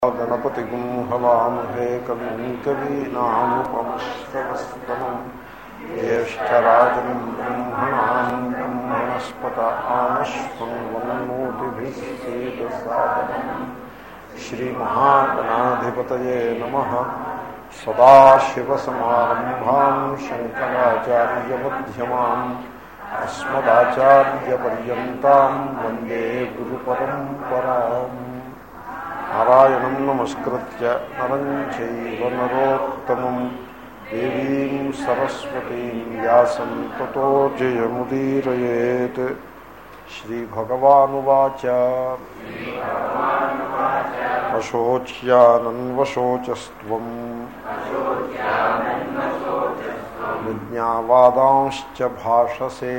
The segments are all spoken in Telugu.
गणपतिगुं हवामहे कविं कवीनामुपमश्रवस्तमम् ज्येष्ठराजं ब्रह्मणां ब्रह्मणस्पत आमश्वन्वन्नोतिभिः सेदसादनम् श्रीमहागणाधिपतये नमः सदाशिवसमारम्भां शङ्कराचार्यमध्यमाम् अस्मदाचार्यपर्यन्तां वन्दे गुरुपरम्पराम् నారాయణం నమస్కృత్య నరం చైవ నరోత్తమం దేవీం సరస్వతీం వ్యాసం తతో జయముదీరయేత్ శ్రీభగవానువాచ అశోచ్యానన్వశోచస్వం విజ్ఞావాదాంశ్చ భాషసే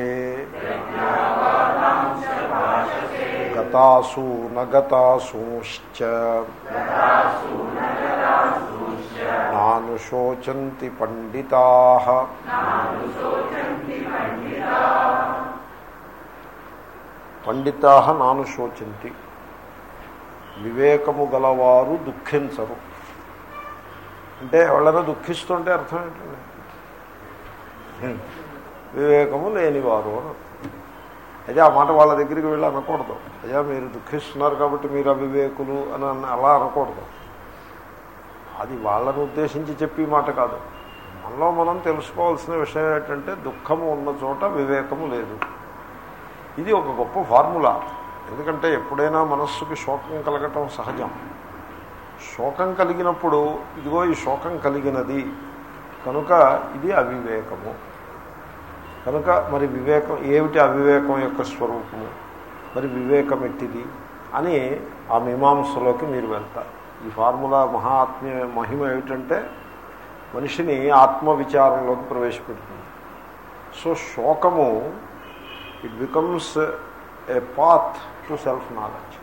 గతాసు నగతాసూశ్చ నానుశోచంతి పండితా పండితా నానుశోచంతి వివేకము గలవారు దుఃఖించరు అంటే ఎవరైనా దుఃఖిస్తుంటే అర్థం ఏంటండి వివేకము లేనివారు అని అదే ఆ మాట వాళ్ళ దగ్గరికి వెళ్ళి అనకూడదు అయ్యా మీరు దుఃఖిస్తున్నారు కాబట్టి మీరు అవివేకులు అని అలా అనకూడదు అది వాళ్ళని ఉద్దేశించి చెప్పి మాట కాదు మనలో మనం తెలుసుకోవాల్సిన విషయం ఏంటంటే దుఃఖము ఉన్న చోట వివేకము లేదు ఇది ఒక గొప్ప ఫార్ములా ఎందుకంటే ఎప్పుడైనా మనస్సుకి శోకం కలగటం సహజం శోకం కలిగినప్పుడు ఇదిగో ఈ శోకం కలిగినది కనుక ఇది అవివేకము కనుక మరి వివేకం ఏమిటి అవివేకం యొక్క స్వరూపము మరి వివేకం ఎట్టిది అని ఆ మీమాంసలోకి మీరు వెళ్తారు ఈ ఫార్ములా మహాత్మ్య మహిమ ఏమిటంటే మనిషిని ఆత్మవిచారంలోకి ప్రవేశపెడుతుంది సో శోకము it becomes a path to self knowledge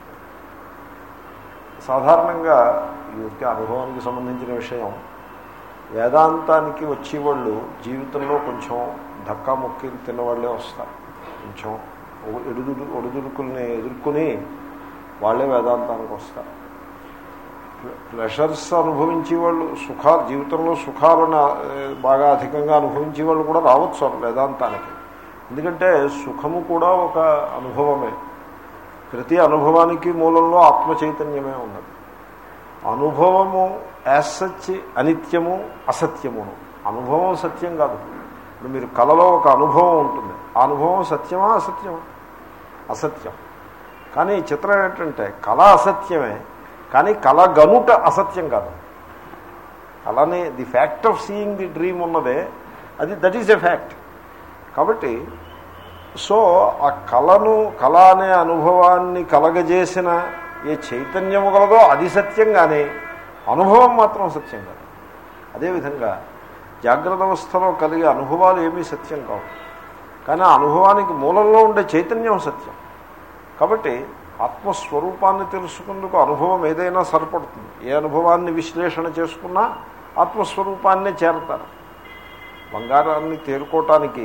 సాధారణంగా ఈ యొక్క అనుభవానికి సంబంధించిన విషయం వేదాంతానికి వచ్చేవాళ్ళు జీవితంలో కొంచెం ధక్కా ముక్కి తిన్నవాళ్ళే వస్తారు కొంచెం ఎడుదుడు ఒడిదుడుకుల్ని ఎదుర్కొని వాళ్ళే వేదాంతానికి వస్తారు ప్లెషర్స్ అనుభవించే వాళ్ళు సుఖాలు జీవితంలో సుఖాలను బాగా అధికంగా అనుభవించే వాళ్ళు కూడా రావచ్చు వేదాంతానికి ఎందుకంటే సుఖము కూడా ఒక అనుభవమే ప్రతి అనుభవానికి మూలంలో ఆత్మ చైతన్యమే ఉన్నది అనుభవము యాజ్ సచ్ అనిత్యము అసత్యమును అనుభవం సత్యం కాదు ఇప్పుడు మీరు కళలో ఒక అనుభవం ఉంటుంది ఆ అనుభవం సత్యమా అసత్యమా అసత్యం కానీ చిత్రం ఏంటంటే కళ అసత్యమే కానీ కళ గనుట అసత్యం కాదు కళని the fact of seeing the dream ఉన్నదే అది దట్ ఈజ్ ఎ ఫ్యాక్ట్ కాబట్టి సో ఆ కళను కళ అనే అనుభవాన్ని కలగజేసిన ఏ చైతన్యము కలదో అది సత్యం కానీ అనుభవం మాత్రం సత్యం కాదు అదేవిధంగా జాగ్రత్త అవస్థలో కలిగే అనుభవాలు ఏమీ సత్యం కావు కానీ ఆ అనుభవానికి మూలంలో ఉండే చైతన్యం సత్యం కాబట్టి ఆత్మస్వరూపాన్ని తెలుసుకుందుకు అనుభవం ఏదైనా సరిపడుతుంది ఏ అనుభవాన్ని విశ్లేషణ చేసుకున్నా ఆత్మస్వరూపాన్నే చేరతారు బంగారాన్ని తేరుకోవటానికి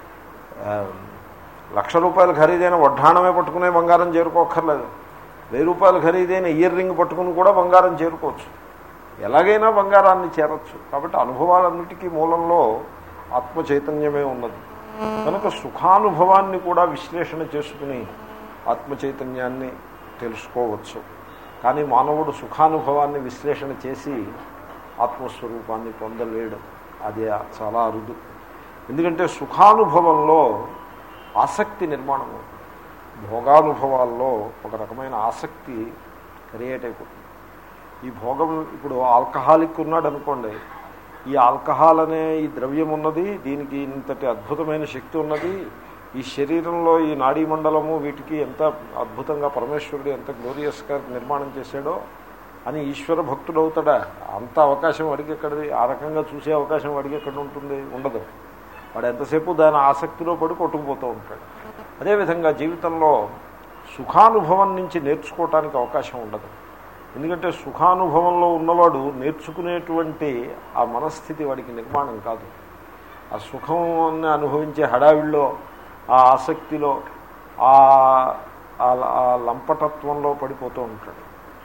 లక్ష రూపాయలు ఖరీదైన వడ్డాణమే పట్టుకునే బంగారం చేరుకోక్కర్లేదు వెయ్యి రూపాయలు ఖరీదైన ఇయర్ రింగ్ పట్టుకుని కూడా బంగారం చేరుకోవచ్చు ఎలాగైనా బంగారాన్ని చేరచ్చు కాబట్టి అనుభవాలన్నిటికీ మూలంలో ఆత్మ చైతన్యమే ఉన్నది కనుక సుఖానుభవాన్ని కూడా విశ్లేషణ చేసుకుని ఆత్మ చైతన్యాన్ని తెలుసుకోవచ్చు కానీ మానవుడు సుఖానుభవాన్ని విశ్లేషణ చేసి ఆత్మస్వరూపాన్ని పొందలేడు అది చాలా అరుదు ఎందుకంటే సుఖానుభవంలో ఆసక్తి నిర్మాణం అవుతుంది భోగానుభవాల్లో ఒక రకమైన ఆసక్తి క్రియేట్ అయిపోతుంది ఈ భోగం ఇప్పుడు ఆల్కహాలిక్ ఉన్నాడు అనుకోండి ఈ ఆల్కహాల్ అనే ఈ ద్రవ్యం ఉన్నది దీనికి ఇంతటి అద్భుతమైన శక్తి ఉన్నది ఈ శరీరంలో ఈ నాడీ మండలము వీటికి ఎంత అద్భుతంగా పరమేశ్వరుడు ఎంత గ్లోరియస్గా నిర్మాణం చేశాడో అని ఈశ్వర భక్తుడు అవుతాడా అంత అవకాశం వాడికి ఎక్కడిది ఆ రకంగా చూసే అవకాశం వాడికి ఎక్కడ ఉంటుంది ఉండదు వాడు ఎంతసేపు దాని ఆసక్తిలో పడి కొట్టుకుపోతూ ఉంటాడు అదేవిధంగా జీవితంలో సుఖానుభవం నుంచి నేర్చుకోవటానికి అవకాశం ఉండదు ఎందుకంటే సుఖానుభవంలో ఉన్నవాడు నేర్చుకునేటువంటి ఆ మనస్థితి వాడికి నిర్మాణం కాదు ఆ సుఖాన్ని అనుభవించే హడావిల్లో ఆ ఆసక్తిలో ఆ ఆ లంపటత్వంలో పడిపోతూ ఉంటాడు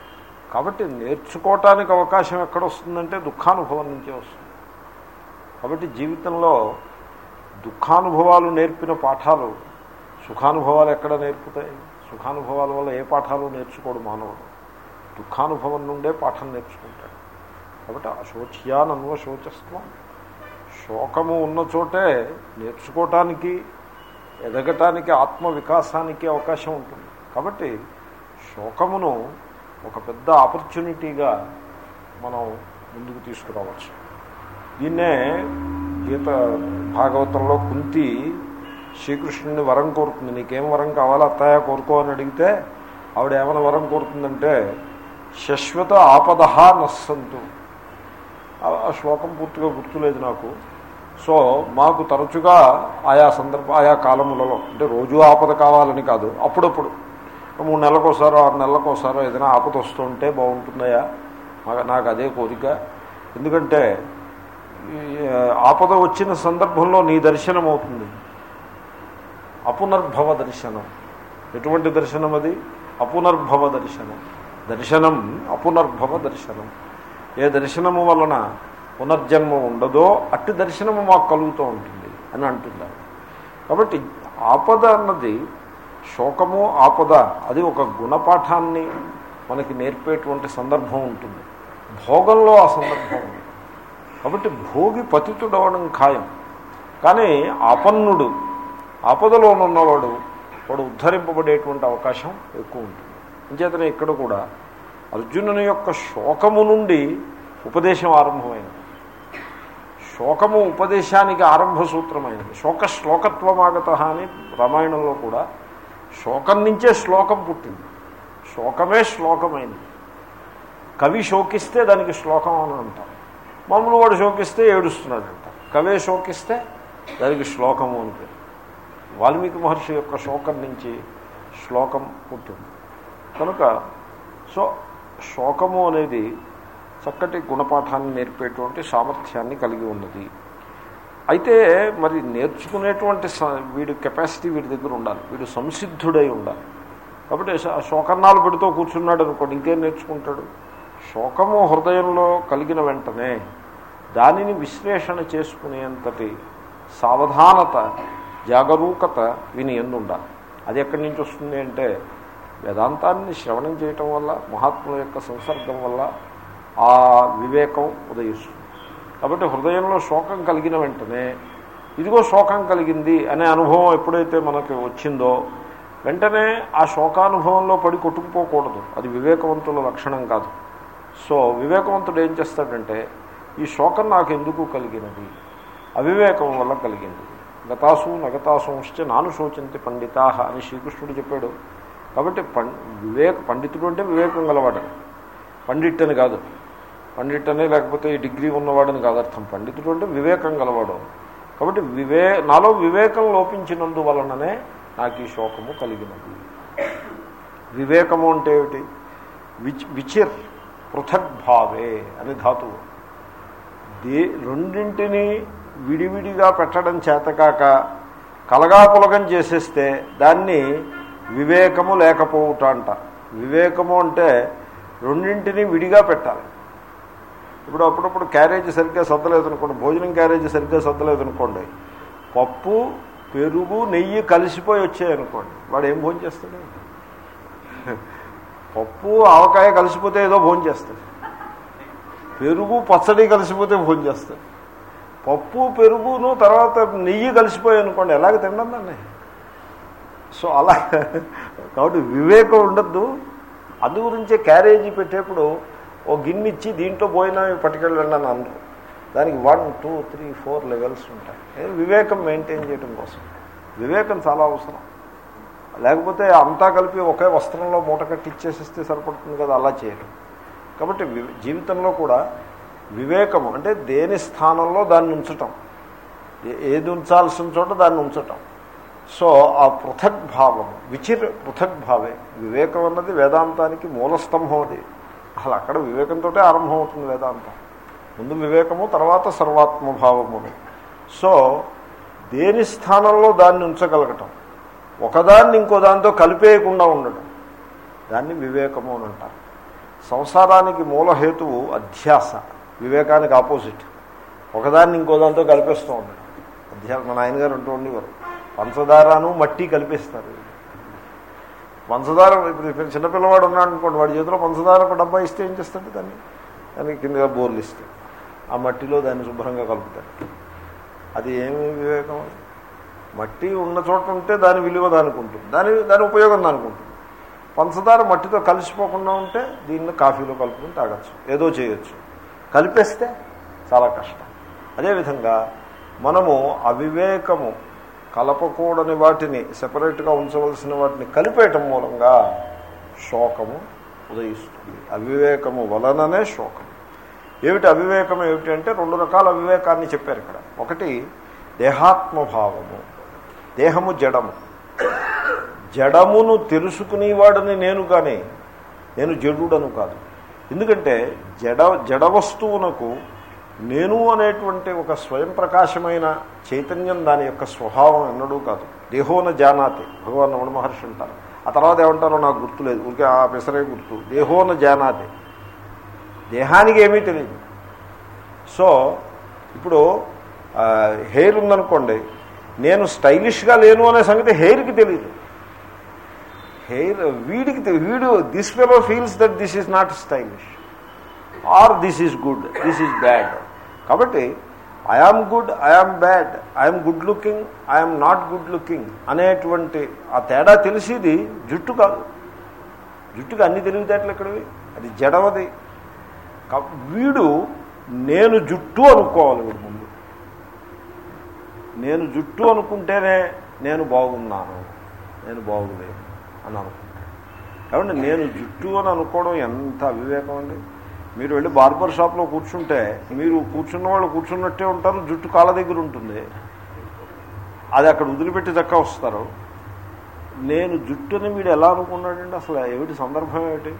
కాబట్టి నేర్చుకోవటానికి అవకాశం ఎక్కడ వస్తుందంటే దుఃఖానుభవం నుంచే వస్తుంది కాబట్టి జీవితంలో దుఃఖానుభవాలు నేర్పిన పాఠాలు సుఖానుభవాలు ఎక్కడ నేర్పుతాయి సుఖానుభవాల వల్ల ఏ పాఠాలు నేర్చుకోడు మానవుడు దుఃఖానుభవం నుండే పాఠం నేర్చుకుంటాడు కాబట్టి అశోచ్యానన్వ శోచస్వం శోకము ఉన్న చోటే నేర్చుకోవటానికి ఎదగటానికి ఆత్మ వికాసానికి అవకాశం ఉంటుంది కాబట్టి శోకమును ఒక పెద్ద ఆపర్చునిటీగా మనం ముందుకు తీసుకురావచ్చు దీన్నే గీత భాగవతంలో కుంతి శ్రీకృష్ణుని వరం కోరుతుంది నీకేం వరం కావాలో అత్తయ్య కోరుకో అని అడిగితే ఆవిడ ఏమైనా వరం కోరుతుందంటే శశ్వత ఆపద నస్సంతు ఆ శ్లోకం పూర్తిగా గుర్తులేదు నాకు సో మాకు తరచుగా ఆయా సందర్భ ఆయా కాలములలో అంటే రోజు ఆపద కావాలని కాదు అప్పుడప్పుడు మూడు నెలలకోసారో ఆరు నెలలకోసారో ఏదైనా ఆపద వస్తుంటే బాగుంటుందయా నాకు అదే కోరిక ఎందుకంటే ఆపద వచ్చిన సందర్భంలో నీ దర్శనం అవుతుంది అపునర్భవ దర్శనం ఎటువంటి దర్శనం అది అపునర్భవ దర్శనం దర్శనం అపునర్భవ దర్శనం ఏ దర్శనము వలన పునర్జన్మ ఉండదో అట్టి దర్శనము మాకు కలుగుతూ ఉంటుంది అని అంటున్నారు కాబట్టి ఆపద అన్నది శోకము ఆపద అది ఒక గుణపాఠాన్ని మనకి నేర్పేటువంటి సందర్భం ఉంటుంది భోగంలో ఆ సందర్భం ఉంది కాబట్టి భోగి పతితుడవడం ఖాయం కానీ ఆపన్నుడు ఆపదలో ఉన్నవాడు వాడు ఉద్ధరింపబడేటువంటి అవకాశం ఎక్కువ ఉంటుంది అంచేతనే ఇక్కడ కూడా అర్జునుని యొక్క శోకము నుండి ఉపదేశం ఆరంభమైనది శోకము ఉపదేశానికి ఆరంభ సూత్రమైనది శోక శ్లోకత్వమాగత అని రామాయణంలో కూడా శోకం నుంచే శ్లోకం పుట్టింది శోకమే శ్లోకమైంది కవి శోకిస్తే దానికి శ్లోకం అని అంటారు మామూలు వాడు శోకిస్తే ఏడుస్తున్నాడంట కవే శోకిస్తే దానికి శ్లోకము అని పేరు వాల్మీకి మహర్షి యొక్క శోకం నుంచి శ్లోకం పుట్టింది కనుక సో శోకము అనేది చక్కటి గుణపాఠాన్ని నేర్పేటువంటి సామర్థ్యాన్ని కలిగి ఉన్నది అయితే మరి నేర్చుకునేటువంటి వీడి కెపాసిటీ వీడి దగ్గర ఉండాలి వీడు సంసిద్ధుడై ఉండాలి కాబట్టి శోకన్నాలు పెడుతూ కూర్చున్నాడు అనుకోండి ఇంకేం నేర్చుకుంటాడు శోకము హృదయంలో కలిగిన వెంటనే దానిని విశ్లేషణ చేసుకునేంతటి సావధానత జాగరూకత విని ఎందుండాలి అది ఎక్కడి నుంచి వస్తుంది అంటే వేదాంతాన్ని శ్రవణం చేయటం వల్ల మహాత్ముల యొక్క సంసర్గం వల్ల ఆ వివేకం ఉదయిస్తుంది కాబట్టి హృదయంలో శోకం కలిగిన వెంటనే ఇదిగో శోకం కలిగింది అనే అనుభవం ఎప్పుడైతే మనకి వచ్చిందో వెంటనే ఆ శోకానుభవంలో పడి కొట్టుకుపోకూడదు అది వివేకవంతుల లక్షణం కాదు సో వివేకవంతుడు ఏం చేస్తాడంటే ఈ శోకం నాకు ఎందుకు కలిగినది అవివేకం వల్ల కలిగింది గతాసు నగతాసుంశ్చ నాను శోచంతి పండితా అని శ్రీకృష్ణుడు చెప్పాడు కాబట్టి పం వివేక పండితుడు అంటే వివేకం గలవాడని పండిట్ అని కాదు పండిట్ అనే లేకపోతే ఈ డిగ్రీ ఉన్నవాడని కాదు అర్థం పండితుడు అంటే వివేకం గలవాడు కాబట్టి వివే నాలో వివేకం లోపించినందువలననే నాకు ఈ శోకము కలిగినది వివేకము అంటే ఏమిటి విచ్ విచిర్ పృథగ్భావే అని ధాతువు దే రెండింటిని విడివిడిగా పెట్టడం చేతకాక కలగాపులగం చేసేస్తే దాన్ని వివేకము లేకపోవుట అంట వివేకము అంటే రెండింటిని విడిగా పెట్టాలి ఇప్పుడు అప్పుడప్పుడు క్యారేజీ సరిగ్గా సర్దలేదు అనుకోండి భోజనం క్యారేజీ సరిగ్గా సర్దలేదు అనుకోండి పప్పు పెరుగు నెయ్యి కలిసిపోయి వచ్చాయనుకోండి వాడు ఏం భోజనం చేస్తాడు పప్పు ఆవకాయ కలిసిపోతే ఏదో భోజనం చేస్తాడు పెరుగు పచ్చడి కలిసిపోతే భోజనం చేస్తాడు పప్పు పెరుగును తర్వాత నెయ్యి కలిసిపోయాయి అనుకోండి ఎలాగ తినడం దాన్ని సో అలా కాబట్టి వివేకం ఉండద్దు అందు గురించే క్యారేజీ పెట్టేప్పుడు ఓ గిన్నె ఇచ్చి దీంట్లో పోయినా పట్టుకెళ్ళండి అని అందరు దానికి one two three four levels ఉంటాయి వివేకం మెయింటైన్ చేయడం కోసం వివేకం చాలా అవసరం లేకపోతే అంతా కలిపి ఒకే వస్త్రంలో మూట కట్టి ఇచ్చేసిస్తే సరిపడుతుంది కదా అలా చేయడం కాబట్టి జీవితంలో కూడా వివేకము అంటే దేని స్థానంలో దాన్ని ఉంచటం ఏది ఉంచాల్సిన చోట దాన్ని ఉంచటం సో ఆ పృథగ్భావము విచిర్ పృథగ్భావే వివేకం అన్నది వేదాంతానికి మూలస్తంభం అది అసలు అక్కడ వివేకంతో ఆరంభం అవుతుంది వేదాంతం ముందు వివేకము తర్వాత సర్వాత్మభావమును సో దేని స్థానంలో దాన్ని ఉంచగలగటం ఒకదాన్ని ఇంకో దాంతో కలిపేయకుండా ఉండడం దాన్ని వివేకము అని అంటారు సంసారానికి మూలహేతువు అధ్యాస వివేకానికి ఆపోజిట్ ఒకదాన్ని ఇంకో దాంతో కలిపేస్తూ ఉంటాడు అధ్యాస మా నాయనగారు అంటూ ఉండేవారు పంచదారను మట్టి కలిపేస్తారు పంచదార ఇప్పుడు చిన్నపిల్లవాడు ఉన్నాడు అనుకోండి వాడి చేతిలో పంచదార ఒక డబ్బా ఇస్తే ఏం చేస్తాడు దాన్ని దానికి కిందగా బోర్లు ఇస్తాడు ఆ మట్టిలో దాన్ని శుభ్రంగా కలుపుతాడు అది ఏమి వివేకం అది? మట్టి ఉన్న చోట ఉంటే దాని విలువ దానికి ఉంటుంది దాని దాని ఉపయోగం దానికి ఉంటుంది పంచదార మట్టితో కలిసిపోకుండా ఉంటే దీన్ని కాఫీలో కలుపుకుని తాగొచ్చు ఏదో చేయొచ్చు కలిపేస్తే చాలా కష్టం అదేవిధంగా మనము అవివేకము కలపకూడని వాటిని సెపరేట్గా ఉంచవలసిన వాటిని కలిపేయటం మూలంగా శోకము ఉదయిస్తుంది అవివేకము వలననే శోకం ఏమిటి అవివేకం ఏమిటి అంటే రెండు రకాల అవివేకాన్ని చెప్పారు ఇక్కడ ఒకటి దేహాత్మభావము దేహము జడము జడమును తెలుసుకునేవాడని నేను కానీ నేను జడుడను కాదు ఎందుకంటే జడ జడ వస్తువునకు నేను అనేటువంటి ఒక స్వయం ప్రకాశమైన చైతన్యం దాని యొక్క స్వభావం ఎన్నడూ కాదు దేహోన జానాతి భగవాన్ రమణ మహర్షి అంటారు ఆ తర్వాత ఏమంటారో నాకు గుర్తులేదు ఊరికే ఆ పెసరే గుర్తు దేహోన జానాతి దేహానికి ఏమీ తెలియదు సో ఇప్పుడు ఆ, హెయిర్ ఉందనుకోండి నేను స్టైలిష్గా లేను అనే సంగతి హెయిర్కి తెలియదు హెయిర్ వీడికి తె- వీడు this fellow feels that this is not stylish or this is good this is bad కాబట్టి I'm good I'm bad I'm good looking I'm not good looking అనేటువంటి ఆ తేడా తెలిసేది జుట్టు కాదు జుట్టుకి అన్ని తెలివితేటలు ఎక్కడవి అది జడవది కా- వీడు నేను జుట్టు అనుకోవాలి వీడు ముందు నేను జుట్టు అనుకుంటేనే నేను బాగున్నాను నేను బాగులేను అని అనుకుంటాను కాబట్టి నేను జుట్టు అని అనుకోవడం ఎంత అవివేకం అండి మీరు వెళ్ళి బార్బర్ షాప్లో కూర్చుంటే మీరు కూర్చున్న వాళ్ళు కూర్చున్నట్టే ఉంటారు జుట్టు కాళ్ళ దగ్గర ఉంటుంది అది అక్కడ వదిలిపెట్టి దక్క వస్తారు నేను జుట్టుని వీడు ఎలా అనుకున్నాడండి అసలు ఏమిటి సందర్భం ఏమిటి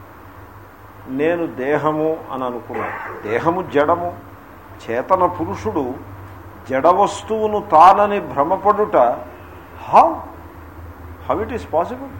నేను దేహము అని అనుకున్నాను దేహము జడము చేతన పురుషుడు జడ వస్తువును తానని భ్రమపడుట how how it is possible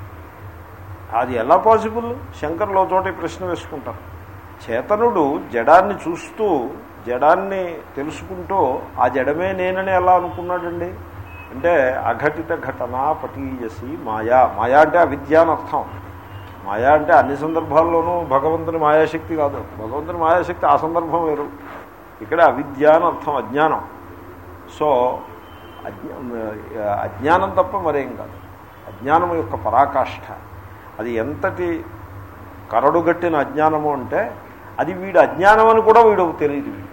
అది ఎలా పాసిబుల్ శంకర్లో చోట ఈ ప్రశ్న వేసుకుంటారు చేతనుడు జడాన్ని చూస్తూ జడాన్ని తెలుసుకుంటూ ఆ జడమే నేనని ఎలా అనుకున్నాడండి అంటే అఘటిత ఘటన పటీయసి మాయా మాయా అంటే అవిద్య అని అర్థం మాయా అంటే అన్ని సందర్భాల్లోనూ భగవంతుని మాయాశక్తి కాదు భగవంతుని మాయాశక్తి ఆ సందర్భం వేరు ఇక్కడ అవిద్య అని అర్థం అజ్ఞానం సో అజ్ఞా అజ్ఞానం తప్ప మరేం కాదు అజ్ఞానం యొక్క పరాకాష్ఠ అది ఎంతటి కరడుగట్టిన అజ్ఞానము అంటే అది వీడు అజ్ఞానం అని కూడా వీడు తెలియదు వీడు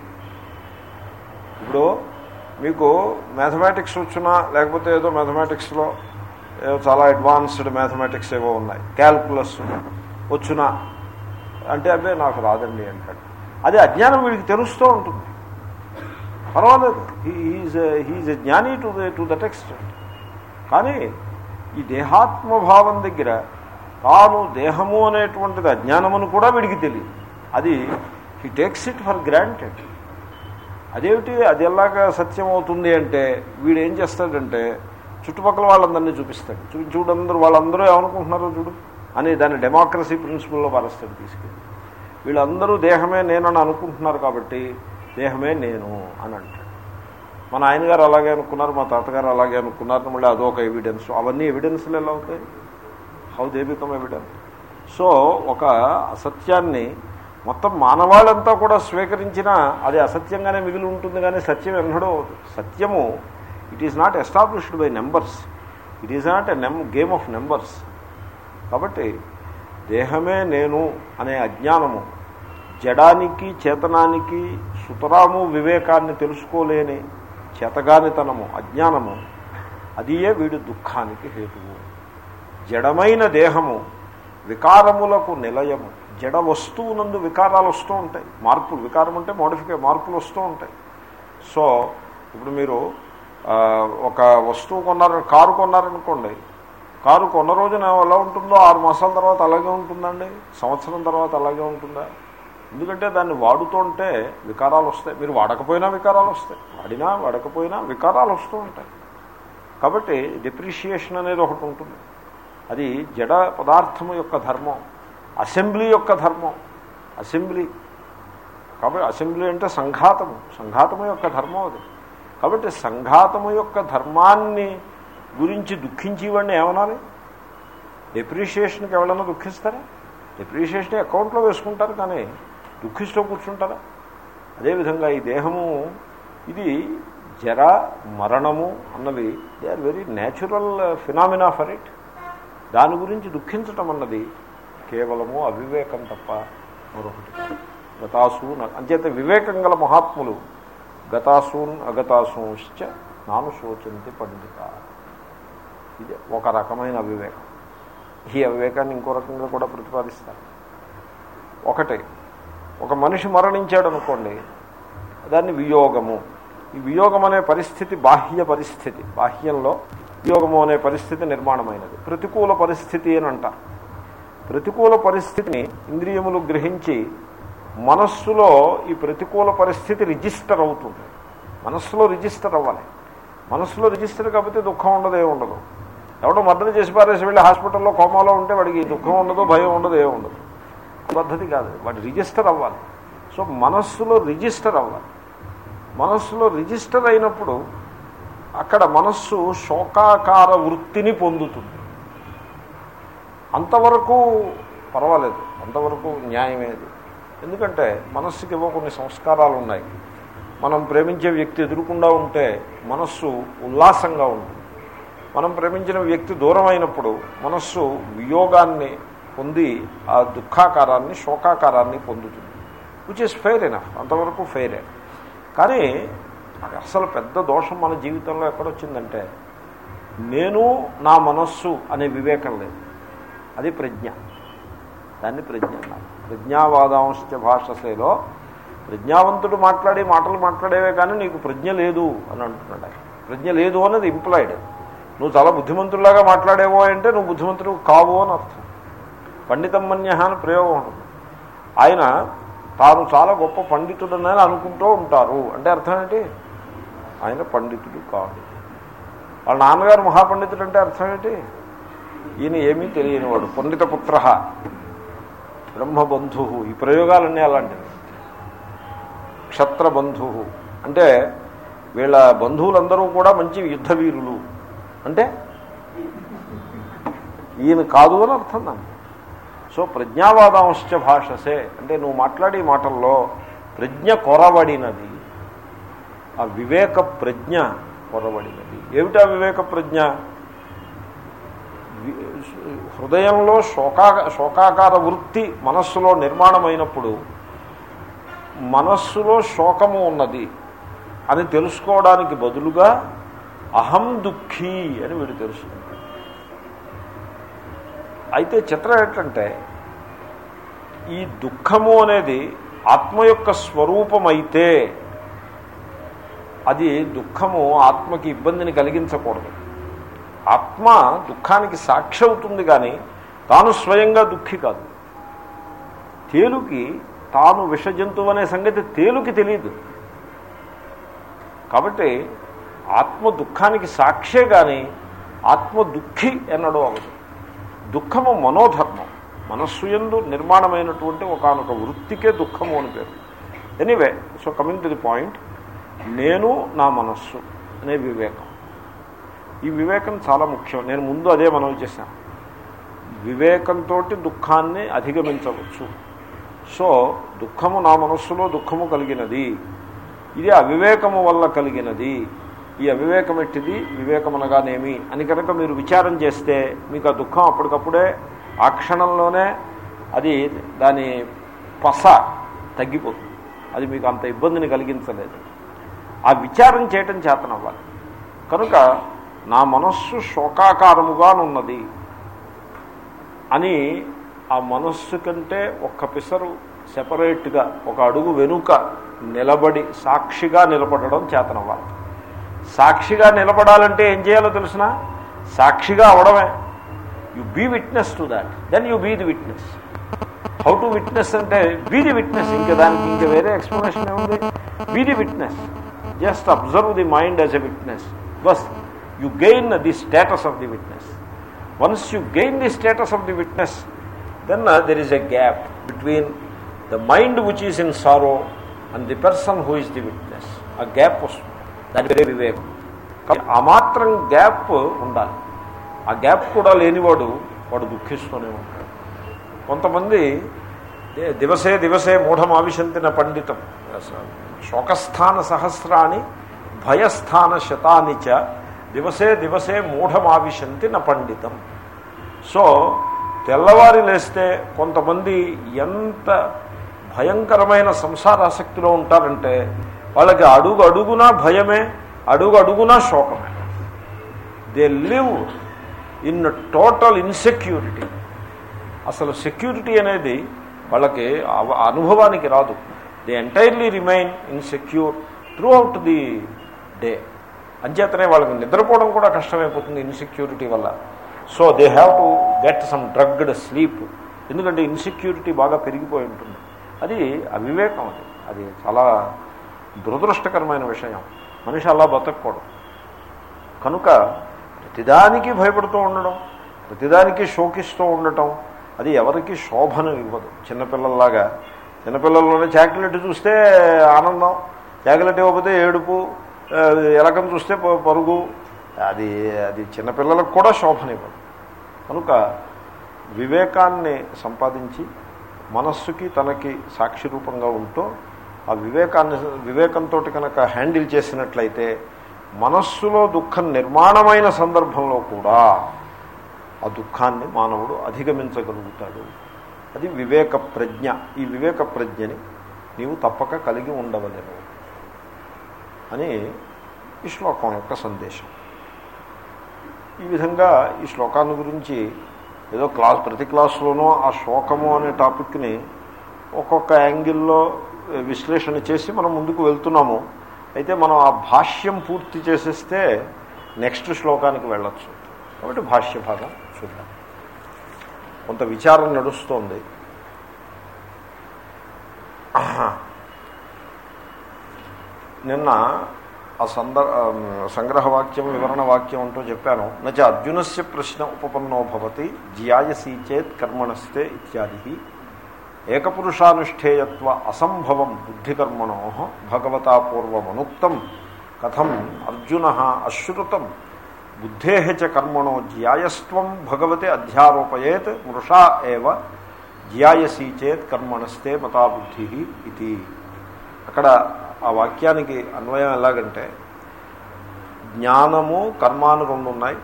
ఇప్పుడు మీకు మ్యాథమెటిక్స్ వచ్చినా లేకపోతే ఏదో మ్యాథమెటిక్స్లో ఏదో చాలా అడ్వాన్స్డ్ మ్యాథమెటిక్స్ ఏవో ఉన్నాయి క్యాల్కులస్ వచ్చునా అంటే అదే నాకు రాదండి అంటాడు అది అజ్ఞానం వీడికి తెలుస్తూ ఉంటుంది పర్వాలేదు హీఈస్ హీఈస్ ఎ జ్ఞాని to the to that extent కానీ ఈ దేహాత్మభావం దగ్గర తాను దేహము అనేటువంటిది అజ్ఞానమని కూడా వీడికి తెలియదు అది he takes it for granted అదేమిటి అది ఎలాగా సత్యం అవుతుంది అంటే వీడు ఏం చేస్తాడంటే చుట్టుపక్కల వాళ్ళందరినీ చూపిస్తాడు చూపించి చూడందరూ వాళ్ళందరూ ఏమనుకుంటున్నారో చూడు అని దాన్ని డెమోక్రసీ ప్రిన్సిపల్లో పారేస్తాడు తీసుకెళ్ళి వీళ్ళందరూ దేహమే నేనని అనుకుంటున్నారు కాబట్టి దేహమే నేను అని అంటాడు మా నాయనగారు అలాగే అనుకున్నారు మా తాతగారు అలాగే అనుకున్నారు మళ్ళీ అదొక ఎవిడెన్స్ అవన్నీ ఎవిడెన్స్లు ఎలా అవుతాయి how they become evidence so ఒక అసత్యాన్ని మొత్తం మానవాళ్ళంతా కూడా స్వీకరించినా అది అసత్యంగానే మిగిలి ఉంటుంది కానీ సత్యం ఎన్నడూ అవదు సత్యము it is not established by numbers it is not a నెమ్ గేమ్ ఆఫ్ నెంబర్స్ కాబట్టి దేహమే నేను అనే అజ్ఞానము జడానికి చేతనానికి సుతరాము వివేకాన్ని తెలుసుకోలేని చేతగానితనము అజ్ఞానము అదియే వీడి దుఃఖానికి హేతువు జడమైన దేహము వికారములకు నిలయము జడ వస్తువునందు వికారాలు వస్తూ ఉంటాయి మార్పులు వికారం అంటే మోడిఫికే మార్పులు వస్తూ ఉంటాయి సో ఇప్పుడు మీరు ఆ, ఒక వస్తువు కొన్నారు కారు కొన్నారనుకోండి కారు కొన్న రోజున ఎలా ఉంటుందో ఆరు మాసాల తర్వాత అలాగే ఉంటుందండి సంవత్సరం తర్వాత అలాగే ఉంటుందా ఎందుకంటే దాన్ని వాడుతుంటే వికారాలు వస్తాయి మీరు వాడకపోయినా వికారాలు వస్తాయి వాడినా వాడకపోయినా వికారాలు వస్తూ ఉంటాయి కాబట్టి డిప్రిషియేషన్ అనేది ఒకటి ఉంటుంది అది జడ పదార్థము యొక్క ధర్మం అసెంబ్లీ యొక్క ధర్మం అసెంబ్లీ కాబట్టి అసెంబ్లీ అంటే సంఘాతము సంఘాతము యొక్క ధర్మం అది కాబట్టి సంఘాతము యొక్క ధర్మాన్ని గురించి దుఃఖించేవాడిని ఏమనాలి డెప్రిషియేషన్కి ఎవరైనా దుఃఖిస్తారా డెప్రిషియేషన్ అకౌంట్లో వేసుకుంటారు కానీ దుఃఖిస్తూ కూర్చుంటారా అదేవిధంగా ఈ దేహము ఇది జర మరణము అన్నవి they are very natural phenomena for it దాని గురించి దుఃఖించటం అన్నది కేవలము అవివేకం తప్ప మరొకటి కాదు. గతాసూన్ అంచేత వివేకం గల మహాత్ములు గతాసూన్ అగతాసూంశ్చ నాను శోచంతి పండిత ఇది ఒక రకమైన అవివేకం ఈ అవివేకాన్ని ఇంకో రకంగా కూడా ప్రతిపాదిస్తారు ఒకటి ఒక మనిషి మరణించాడు అనుకోండి దాన్ని వియోగము ఈ వియోగం అనే పరిస్థితి బాహ్య పరిస్థితి బాహ్యంలో వియోగము అనే పరిస్థితి నిర్మాణమైనది ప్రతికూల పరిస్థితి అని అంటారు ప్రతికూల పరిస్థితిని ఇంద్రియములు గ్రహించి మనస్సులో ఈ ప్రతికూల పరిస్థితి రిజిస్టర్ అవుతుంది మనస్సులో రిజిస్టర్ అవ్వాలి మనస్సులో రిజిస్టర్ కాకపోతే దుఃఖం ఉండదు ఏ ఉండదు ఎవడో మర్డర్ చేసి పారేసి వెళ్ళి హాస్పిటల్లో కోమాలో ఉంటే వాడికి దుఃఖం ఉండదు భయం ఉండదు ఏ ఉండదు పద్ధతి కాదు వాడు రిజిస్టర్ అవ్వాలి సో మనస్సులో రిజిస్టర్ అవ్వాలి మనస్సులో రిజిస్టర్ అయినప్పుడు అక్కడ మనస్సు శోకాకార వృత్తిని పొందుతుంది అంతవరకు పర్వాలేదు అంతవరకు న్యాయమేది ఎందుకంటే మనస్సుకి ఏవో కొన్ని సంస్కారాలు ఉన్నాయి మనం ప్రేమించే వ్యక్తి ఎదురుకుండా ఉంటే మనస్సు ఉల్లాసంగా ఉంటుంది మనం ప్రేమించిన వ్యక్తి దూరం అయినప్పుడు మనస్సు వియోగాన్ని పొంది ఆ దుఃఖాకారాన్ని శోకాకారాన్ని పొందుతుంది విచ్ ఇస్ ఫెయిర్ ఎనఫ్ అంతవరకు ఫెయిరే కానీ అసలు పెద్ద దోషం మన జీవితంలో ఎక్కడొచ్చిందంటే నేను నా మనస్సు అనే వివేకం లేదు అది ప్రజ్ఞ దాన్ని ప్రజ్ఞ అన్నారు ప్రజ్ఞావాదాంశ భాషసేలో ప్రజ్ఞావంతుడు మాట్లాడే మాటలు మాట్లాడేవే కానీ నీకు ప్రజ్ఞ లేదు అని అంటున్నాడు ఆయన ప్రజ్ఞ లేదు అన్నది ఇంప్లాయిడ్ నువ్వు చాలా బుద్ధిమంతుడిలాగా మాట్లాడేవో అంటే నువ్వు బుద్ధిమంతుడు కావు అని అర్థం పండితమ్మన్య అని ప్రయోగం ఉంటుంది ఆయన తాను చాలా గొప్ప పండితుడని అనుకుంటూ ఉంటారు అంటే అర్థం ఏంటి ఆయన పండితుడు కాదు వాళ్ళ నాన్నగారు మహాపండితుడు అంటే అర్థం ఏంటి ఈయన ఏమీ తెలియనివాడు పండిత పుత్ర బ్రహ్మబంధు ఈ ప్రయోగాలన్నీ అలాంటివి క్షత్రబంధు అంటే వీళ్ళ బంధువులందరూ కూడా మంచి యుద్ధ వీరులు అంటే ఈయన కాదు అని అర్థం దాన్ని సో ప్రజ్ఞావాదాంశ భాషసే అంటే నువ్వు మాట్లాడే మాటల్లో ప్రజ్ఞ కొరబడినది ఆ వివేక ప్రజ్ఞ కొరబడినది ఏమిటా వివేక ప్రజ్ఞ వి- హృదయంలో శోకా శోకాకార వృత్తి మనస్సులో నిర్మాణమైనప్పుడు మనస్సులో శోకము ఉన్నది అని తెలుసుకోవడానికి బదులుగా అహం దుఃఖీ అని వీడు తెలుసుకుంటాడు అయితే చిత్రం ఏంటంటే ఈ దుఃఖము అనేది ఆత్మ యొక్క స్వరూపమైతే అది దుఃఖము ఆత్మకి ఇబ్బందిని కలిగించకూడదు ఆత్మ దుఃఖానికి సాక్షి అవుతుంది కానీ తాను స్వయంగా దుఃఖి కాదు తేలుకి తాను విషజంతువు అనే సంగతి తేలుకి తెలియదు కాబట్టి ఆత్మ దుఃఖానికి సాక్షే కానీ ఆత్మ దుఃఖి ఎన్నడూ అవదు దుఃఖము మనోధర్మం మనస్సు ఎందు నిర్మాణమైనటువంటి ఒకనొక వృత్తికే దుఃఖము అని పేరు anyway so coming to the point నేను నా మనస్సు అనే వివేకం ఈ వివేకం చాలా ముఖ్యం నేను ముందు అదే మనవి చేశాను వివేకంతో దుఃఖాన్ని అధిగమించవచ్చు సో దుఃఖము నా మనస్సులో దుఃఖము కలిగినది ఇది అవివేకము వల్ల కలిగినది ఈ అవివేకం ఎట్టిది వివేకమనగానేమి అని కనుక మీరు విచారం చేస్తే మీకు ఆ దుఃఖం అప్పటికప్పుడే ఆ క్షణంలోనే అది దాని పస తగ్గిపోతుంది అది మీకు అంత ఇబ్బందిని కలిగించలేదు ఆ విచారం చేయటం చేతనవ్వాలి కనుక నా మనస్సు శోకాకారముగానున్నది అని ఆ మనస్సు కంటే ఒక్క పిసరు సెపరేట్గా ఒక అడుగు వెనుక నిలబడి సాక్షిగా నిలబడడం చేతనవ్వాలి సాక్షిగా నిలబడాలంటే ఏం చేయాలో తెలిసిన సాక్షిగా అవడమే you be witness to that then you be the witness how to witness అంటే బీ ది విట్నెస్ ఇంకా దానికి ఇంకా వేరే ఎక్స్ప్లెనేషన్ ఏముంది be the witness just observe the mind as a witness బస్ you gain the status of the witness once you gain the status of the witness then there is a gap between the mind which is in sorrow and the person who is the witness ఆ గ్యాప్ వస్తుంది దాని పేరే వివేకం కాబట్టి ఆ మాత్రం గ్యాప్ ఉండాలి ఆ గ్యాప్ కూడా లేనివాడు వాడు దుఃఖిస్తూనే ఉంటాడు కొంతమంది దే- దివసే దివసే మూఢమావిశంతిన పండితం శోకస్థాన సహస్రాన్ని భయస్థాన శతాని చ దివసే దివసే మూఢమావిశంతి న పండితం సో తెల్లవారి లేస్తే కొంతమంది ఎంత భయంకరమైన సంసారాసక్తిలో ఉంటారంటే వాళ్ళకి అడుగు అడుగునా భయమే అడుగు అడుగునా శోకమే they live in total insecurity అసలు సెక్యూరిటీ అనేది వాళ్ళకి అవ- అనుభవానికి రాదు they entirely remain insecure throughout the day అంచేతనే వాళ్ళకి నిద్రపోవడం కూడా కష్టమైపోతుంది ఇన్సెక్యూరిటీ వల్ల so they have to get some drugged sleep ఎందుకంటే ఇన్సెక్యూరిటీ బాగా పెరిగిపోయి ఉంటుంది అది అవివేకం అది అది చాలా దురదృష్టకరమైన విషయం మనిషి అలా బతకూడదు కనుక ప్రతిదానికి భయపడుతూ ఉండడం ప్రతిదానికి శోకిస్తూ ఉండటం అది ఎవరికి శోభను ఇవ్వదు చిన్నపిల్లల్లాగా చిన్నపిల్లల్లోనే చాక్లెట్ చూస్తే ఆనందం చాక్లెట్ ఇవ్వకపోతే ఏడుపు ఆ, ఎలకను చూస్తే ప- పరుగు అది అది చిన్నపిల్లలకు కూడా శోభనివ్వదు కనుక వివేకాన్ని సంపాదించి మనస్సుకి తనకి సాక్షి రూపంగా ఉంటూ ఆ వివేకాన్ని వివేకంతో కనుక హ్యాండిల్ చేసినట్లయితే మనస్సులో దుఃఖం నిర్మాణమైన సందర్భంలో కూడా ఆ దుఃఖాన్ని మానవుడు అధిగమించగలుగుతాడు అది వివేక ప్రజ్ఞ ఈ వివేక ప్రజ్ఞని నీవు తప్పక కలిగి ఉండవలేవు అని ఈ శ్లోకం యొక్క సందేశం ఈ విధంగా ఈ శ్లోకాన్ని గురించి ఏదో క్లాస్ ప్రతి క్లాసులోనూ ఆ శోకము అనే టాపిక్ని ఒక్కొక్క యాంగిల్లో విశ్లేషణ చేసి మనం ముందుకు వెళ్తున్నాము అయితే మనం ఆ భాష్యం పూర్తి చేసేస్తే నెక్స్ట్ శ్లోకానికి వెళ్ళొచ్చు కాబట్టి భాష్య భాగం చూద్దాం కొంత విచారం నడుస్తోంది నిన్న ఆ సందర్ సంగ్రహ వాక్యం వివరణ వాక్యం అంటూ చెప్పాను నచ అర్జునస్య ప్రశ్న ఉపపన్నో భవతి జియాయసీ చేత్ కర్మణస్తే ఇత్యాది ఏకపురుషానుష్ఠేయత్వ అసంభవం బుద్ధికర్మణో భగవతా పూర్వమనుక్తం కథం అర్జున అశ్రుతం బుద్ధే చ కర్మణో జ్యాయస్వం భగవతే అధ్యారోపయేత్ మృషా ఏవ జ్యాయసీ చేత్ కర్మణస్తే మతా బుద్ధి ఇది అక్కడ ఆ వాక్యానికి అన్వయం ఎలాగంటే జ్ఞానము కర్మ అని రెండు ఉన్నాయి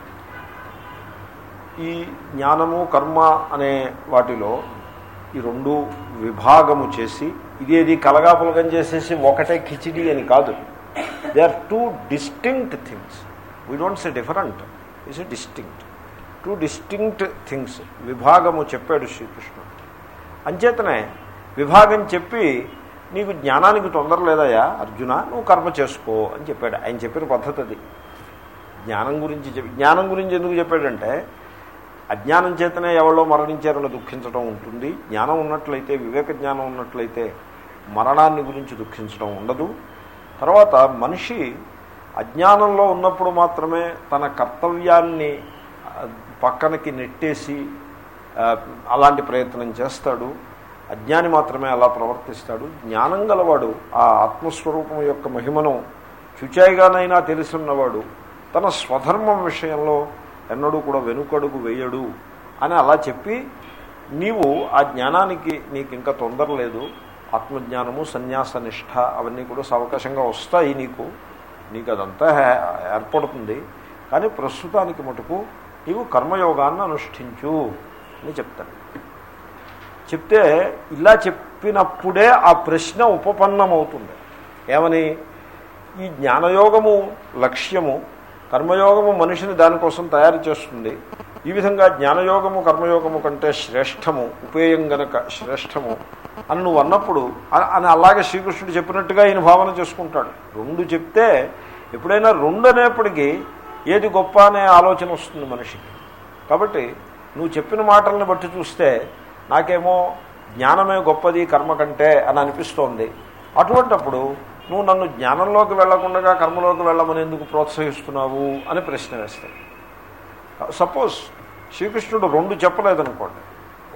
ఈ జ్ఞానము కర్మ అనే వాటిలో ఈ రెండు విభాగము చేసి ఇదేది కలగాపులగం చేసేసి ఒకటే కిచిడి అని కాదు they are two distinct things we don't say different is a distinct two distinct things విభాగము చెప్పాడు శ్రీకృష్ణుడు అంచేతనే విభాగం చెప్పి నీకు జ్ఞానానికి తొందర లేదయా అర్జున నువ్వు కర్మ చేసుకో అని చెప్పాడు ఆయన చెప్పిన పద్ధతి అది జ్ఞానం గురించి చెప్పి జ్ఞానం గురించి ఎందుకు చెప్పాడంటే అజ్ఞానం చేతనే ఎవరో మరణించారని దుఃఖించడం ఉంటుంది జ్ఞానం ఉన్నట్లయితే వివేక జ్ఞానం ఉన్నట్లయితే మరణాన్ని గురించి దుఃఖించడం ఉండదు తర్వాత మనిషి అజ్ఞానంలో ఉన్నప్పుడు మాత్రమే తన కర్తవ్యాన్ని ఆ, పక్కనకి నెట్టేసి ఆ, అలాంటి ప్రయత్నం చేస్తాడు అజ్ఞాని మాత్రమే అలా ప్రవర్తిస్తాడు జ్ఞానం గలవాడు ఆ ఆత్మస్వరూపం యొక్క మహిమను చుచాయిగానైనా తెలుసున్నవాడు తన స్వధర్మం విషయంలో ఎన్నడూ కూడా వెనుకడుగు వేయడు అని అలా చెప్పి నీవు ఆ జ్ఞానానికి నీకు ఇంకా తొందర లేదు ఆత్మజ్ఞానము సన్యాస నిష్ఠ అవన్నీ కూడా సవకాశంగా వస్తాయి నీకు నీకు అదంతా హే- ఏర్పడుతుంది కానీ ప్రస్తుతానికి మటుకు నీవు కర్మయోగాన్ని అనుష్ఠించు అని చెప్తాను చెప్తే ఇలా చెప్పినప్పుడే ఆ ప్రశ్న ఉపపన్నమవుతుంది ఏమని ఈ జ్ఞానయోగము లక్ష్యము కర్మయోగము మనిషిని దానికోసం తయారు చేస్తుంది ఈ విధంగా జ్ఞానయోగము కర్మయోగము కంటే శ్రేష్టము ఉపేయం గనక శ్రేష్టము అని నువ్వు అన్నప్పుడు అ- అని అలాగే శ్రీకృష్ణుడు చెప్పినట్టుగా ఈయన భావన చేసుకుంటాడు రెండు చెప్తే ఎప్పుడైనా రెండు అనేప్పటికీ ఏది గొప్ప అనే ఆలోచన వస్తుంది మనిషికి కాబట్టి నువ్వు చెప్పిన మాటలను బట్టి చూస్తే నాకేమో జ్ఞానమే గొప్పది కర్మ కంటే అని అనిపిస్తోంది అటువంటప్పుడు నువ్వు నన్ను జ్ఞానంలోకి వెళ్లకుండా కర్మలోకి వెళ్ళమని ఎందుకు ప్రోత్సహిస్తున్నావు అని ప్రశ్న వేస్తాడు సపోజ్ శ్రీకృష్ణుడు రెండు చెప్పలేదనుకోండి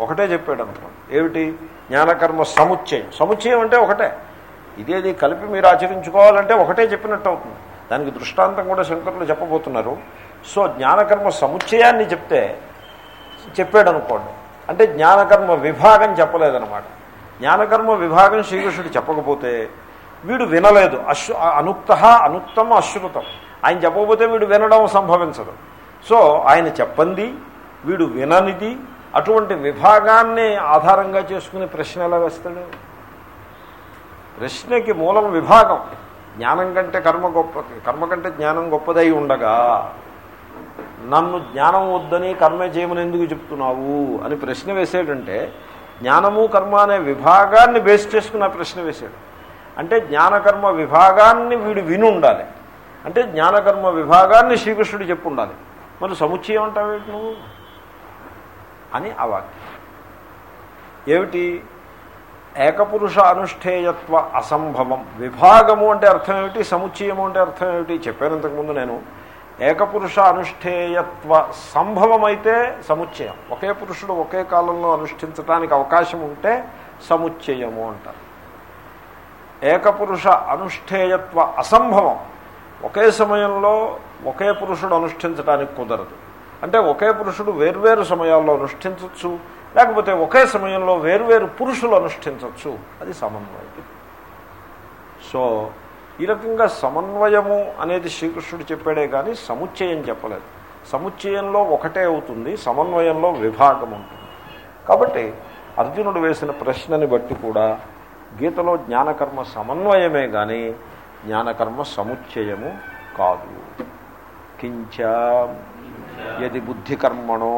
ఒకటే చెప్పాడు అనుకోండి ఏమిటి జ్ఞానకర్మ సముచ్చయం సముచ్చయం అంటే ఒకటే ఇదేది కలిపి మీరు ఆచరించుకోవాలంటే ఒకటే చెప్పినట్టు అవుతుంది దానికి దృష్టాంతం కూడా శంకరులు చెప్పబోతున్నారు సో జ్ఞానకర్మ సముచ్చయాన్ని చెప్తే చెప్పాడు అనుకోండి అంటే జ్ఞానకర్మ విభాగం చెప్పలేదన్నమాట జ్ఞానకర్మ విభాగం శ్రీకృష్ణుడు చెప్పకపోతే వీడు వినలేదు అశ్రు అనుక్త అనుక్తం అశ్రుతం ఆయన చెప్పకపోతే వీడు వినడం సంభవించదు సో ఆయన చెప్పంది వీడు విననిది అటువంటి విభాగాన్ని ఆధారంగా చేసుకుని ప్రశ్న ఎలా వేస్తాడు ప్రశ్నకి మూలం విభాగం జ్ఞానం కంటే కర్మ గొప్ప కర్మ కంటే జ్ఞానం గొప్పదై ఉండగా నన్ను జ్ఞానం వద్దని కర్మ చేయమని ఎందుకు చెప్తున్నావు అని ప్రశ్న వేసాడంటే జ్ఞానము కర్మ అనే విభాగాన్ని బేస్ చేసుకుని ఆ ప్రశ్న వేశాడు అంటే జ్ఞానకర్మ విభాగాన్ని వీడు విని ఉండాలి అంటే జ్ఞానకర్మ విభాగాన్ని శ్రీకృష్ణుడు చెప్పు ఉండాలి మరి సముచ్చయం అంటావేంటి నువ్వు అని ఆ వాక్యం ఏమిటి ఏకపురుష అనుష్ఠేయత్వ అసంభవం విభాగము అంటే అర్థం ఏమిటి సముచ్చయము అంటే అర్థం ఏమిటి చెప్పాను ఇంతకుముందు నేను ఏకపురుష అనుష్ఠేయత్వ సంభవం అయితే సముచ్చయం ఒకే పురుషుడు ఒకే కాలంలో అనుష్ఠించడానికి అవకాశం ఉంటే సముచ్చయము అంటారు ఏకపురుష అనుష్ఠేయత్వ అసంభవం ఒకే సమయంలో ఒకే పురుషుడు అనుష్ఠించడానికి కుదరదు అంటే ఒకే పురుషుడు వేర్వేరు సమయాల్లో అనుష్ఠించవచ్చు లేకపోతే ఒకే సమయంలో వేర్వేరు పురుషులు అనుష్ఠించవచ్చు అది సమన్వయం సో ఈ రకంగా సమన్వయము అనేది శ్రీకృష్ణుడు చెప్పాడే కానీ సముచ్చయం చెప్పలేదు సముచ్చయంలో ఒకటే అవుతుంది సమన్వయంలో విభాగం ఉంటుంది కాబట్టి అర్జునుడు వేసిన ప్రశ్నని బట్టి కూడా గీతలో జ్ఞానకర్మ సమన్వయమే కానీ జ్ఞానకర్మ సముచ్చయము కాదు కించ యది బుద్ధికర్మణో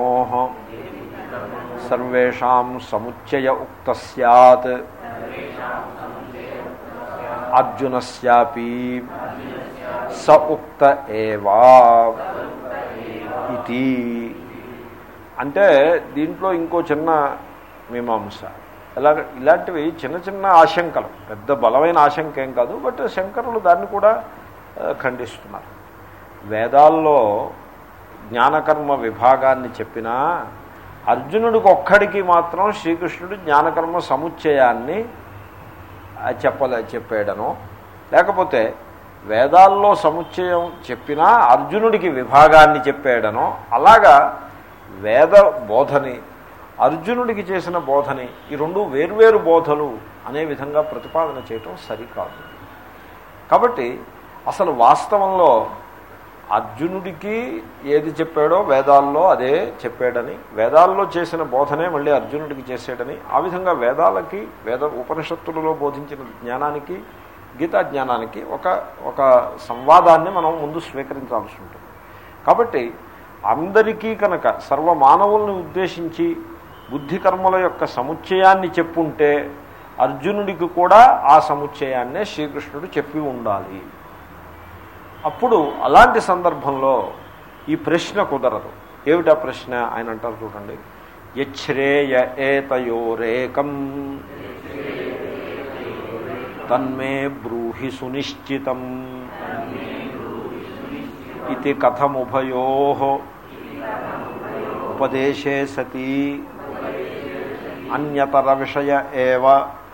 సర్వేషాం సముచ్చయ ఉక్త సత్ అర్జునస్యాపి స ఉక్త ఏవా ఇది అంటే దీంట్లో ఇంకో చిన్న మీమాంస ఇలా ఇలాంటివి చిన్న చిన్న ఆశంకలు పెద్ద బలమైన ఆశంక ఏం కాదు బట్ శంకరులు దాన్ని కూడా ఖండిస్తున్నారు వేదాల్లో జ్ఞానకర్మ విభాగాన్ని చెప్పినా అర్జునుడికి ఒక్కడికి మాత్రం శ్రీకృష్ణుడు జ్ఞానకర్మ సముచ్చయాన్ని చెప్పలే చెప్పాడను లేకపోతే వేదాల్లో సముచ్చయం చెప్పినా అర్జునుడికి విభాగాన్ని చెప్పాడనో అలాగా వేద బోధని అర్జునుడికి చేసిన బోధని ఈ రెండు వేర్వేరు బోధలు అనే విధంగా ప్రతిపాదన చేయటం సరికాదు కాబట్టి అసలు వాస్తవంలో అర్జునుడికి ఏది చెప్పాడో వేదాల్లో అదే చెప్పాడని వేదాల్లో చేసిన బోధనే మళ్ళీ అర్జునుడికి చేసాడని ఆ విధంగా వేదాలకి వేద ఉపనిషత్తులలో బోధించిన జ్ఞానానికి గీతా జ్ఞానానికి ఒక ఒక సంవాదాన్ని మనం ముందు స్వీకరించాల్సి ఉంటుంది కాబట్టి అందరికీ కనుక సర్వ మానవుల్ని ఉద్దేశించి బుద్ధి కర్మల యొక్క సముచ్చయాన్ని చెప్పుంటే అర్జునుడికి కూడా ఆ సముచ్చయాన్నే శ్రీకృష్ణుడు చెప్పి ఉండాలి అప్పుడు అలాంటి సందర్భంలో ఈ ప్రశ్న కుదరదు ఏమిటా ప్రశ్న ఆయన అంటారు చూడండి యచ్ఛ్రేయ ఏతయోరేకం తన్మే బ్రూహి సునిశ్చితం ఇది కథముభయో ఉపదేశే సతీ అన్యతర విషయ ఏవ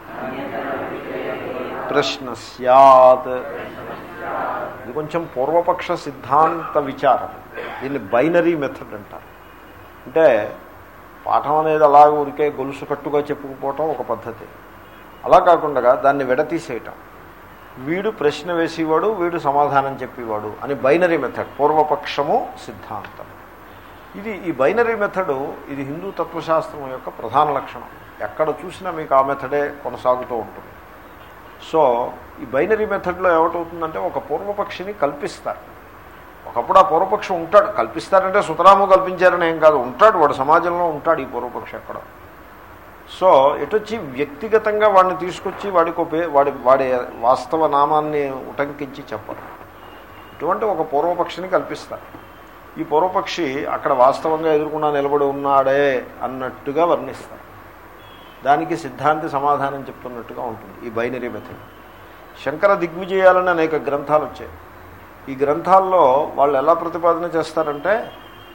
ప్రశ్న సత్ ఇది కొంచెం పూర్వపక్ష సిద్ధాంత విచారం దీన్ని బైనరీ మెథడ్ అంటారు అంటే పాఠం అనేది అలాగ ఊరికే గొలుసు కట్టుగా చెప్పుకుపోవటం ఒక పద్ధతి అలా కాకుండా దాన్ని విడతీసేయటం వీడు ప్రశ్న వేసేవాడు వీడు సమాధానం చెప్పేవాడు అని బైనరీ మెథడ్ పూర్వపక్షము సిద్ధాంతం ఇది ఈ బైనరీ మెథడు ఇది హిందూ తత్వశాస్త్రం యొక్క ప్రధాన లక్షణం ఎక్కడ చూసినా మీకు ఆ మెథడే కొనసాగుతూ ఉంటుంది సో ఈ బైనరీ మెథడ్లో ఏమిటవుతుందంటే ఒక పూర్వపక్షిని కల్పిస్తారు ఒకప్పుడు ఆ పూర్వపక్షం ఉంటాడు కల్పిస్తారంటే సుతరాము కల్పించారని ఏం కాదు ఉంటాడు వాడు సమాజంలో ఉంటాడు ఈ పూర్వపక్షం ఎక్కడ సో ఎటొచ్చి వ్యక్తిగతంగా వాడిని తీసుకొచ్చి వాడికి పే వాడి వాడి వాస్తవ నామాన్ని ఉటంకించి చెప్పరు ఇటువంటి ఒక పూర్వపక్షిని కల్పిస్తారు ఈ పూర్వపక్షి అక్కడ వాస్తవంగా ఎదుర్కొన్నా నిలబడి ఉన్నాడే అన్నట్టుగా వర్ణిస్తారు దానికి సిద్ధాంతి సమాధానం చెప్తున్నట్టుగా ఉంటుంది ఈ బైనరీ మెథడ్ శంకర దిగ్విజయాలని అనేక గ్రంథాలు వచ్చాయి ఈ గ్రంథాల్లో వాళ్ళు ఎలా ప్రతిపాదన చేస్తారంటే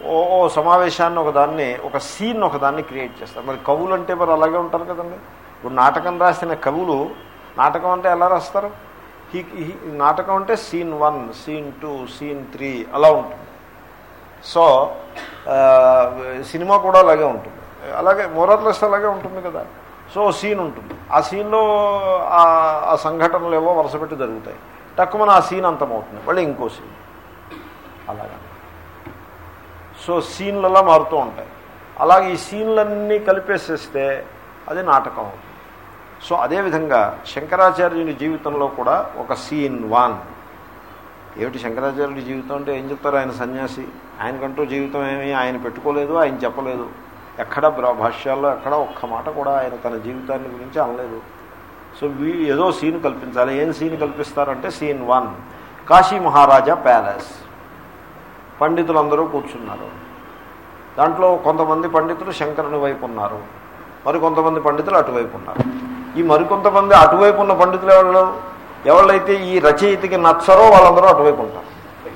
ఓ ఓ సమావేశాన్ని ఒకదాన్ని ఒక సీన్ ఒకదాన్ని క్రియేట్ చేస్తారు మరి కవులు అంటే మరి అలాగే ఉంటారు కదండి ఇప్పుడు నాటకం రాసిన కవులు నాటకం అంటే ఎలా రాస్తారు హీ హీ- నాటకం అంటే scene one scene two scene three అలా ఉంటుంది సో ఆ, సినిమా కూడా అలాగే ఉంటుంది అలాగే మోరర్లెస్ అలాగే ఉంటుంది కదా సో సీన్ ఉంటుంది ఆ సీన్లో ఆ- ఆ సంఘటనలు ఏవో వరుస పెట్టి జరుగుతాయి తక్కువ ఆ సీన్ అంతమవుతుంది మళ్ళీ ఇంకో సీన్ అలాగా సో సీన్లలో మారుతూ ఉంటాయి అలాగే ఈ సీన్లన్నీ కలిపేసేస్తే అది నాటకం అవుతుంది సో అదేవిధంగా శంకరాచార్యుని జీవితంలో కూడా ఒక సీన్ వన్ ఏమిటి శంకరాచార్యుడి జీవితం అంటే ఏం చెప్తారు ఆయన సన్యాసి ఆయనకంటూ జీవితం ఏమీ ఆయన పెట్టుకోలేదు ఆయన చెప్పలేదు ఎక్కడ బ్ర- భాష్యాల్లో ఎక్కడ ఒక్క మాట కూడా ఆయన తన జీవితాన్ని గురించి అనలేదు సో వీ ఏదో సీన్ కల్పించాలి ఏం సీన్ కల్పిస్తారంటే scene one Kashi Maharaja palace పండితులందరూ కూర్చున్నారు దాంట్లో కొంతమంది పండితులు శంకరుని వైపు ఉన్నారు మరి కొంతమంది పండితులు అటువైపు ఉన్నారు ఈ మరికొంతమంది అటువైపు ఉన్న పండితులు ఎవరు ఎవళ్ళైతే ఈ రచయితకి నచ్చరో వాళ్ళందరూ అటువైపు ఉంటారు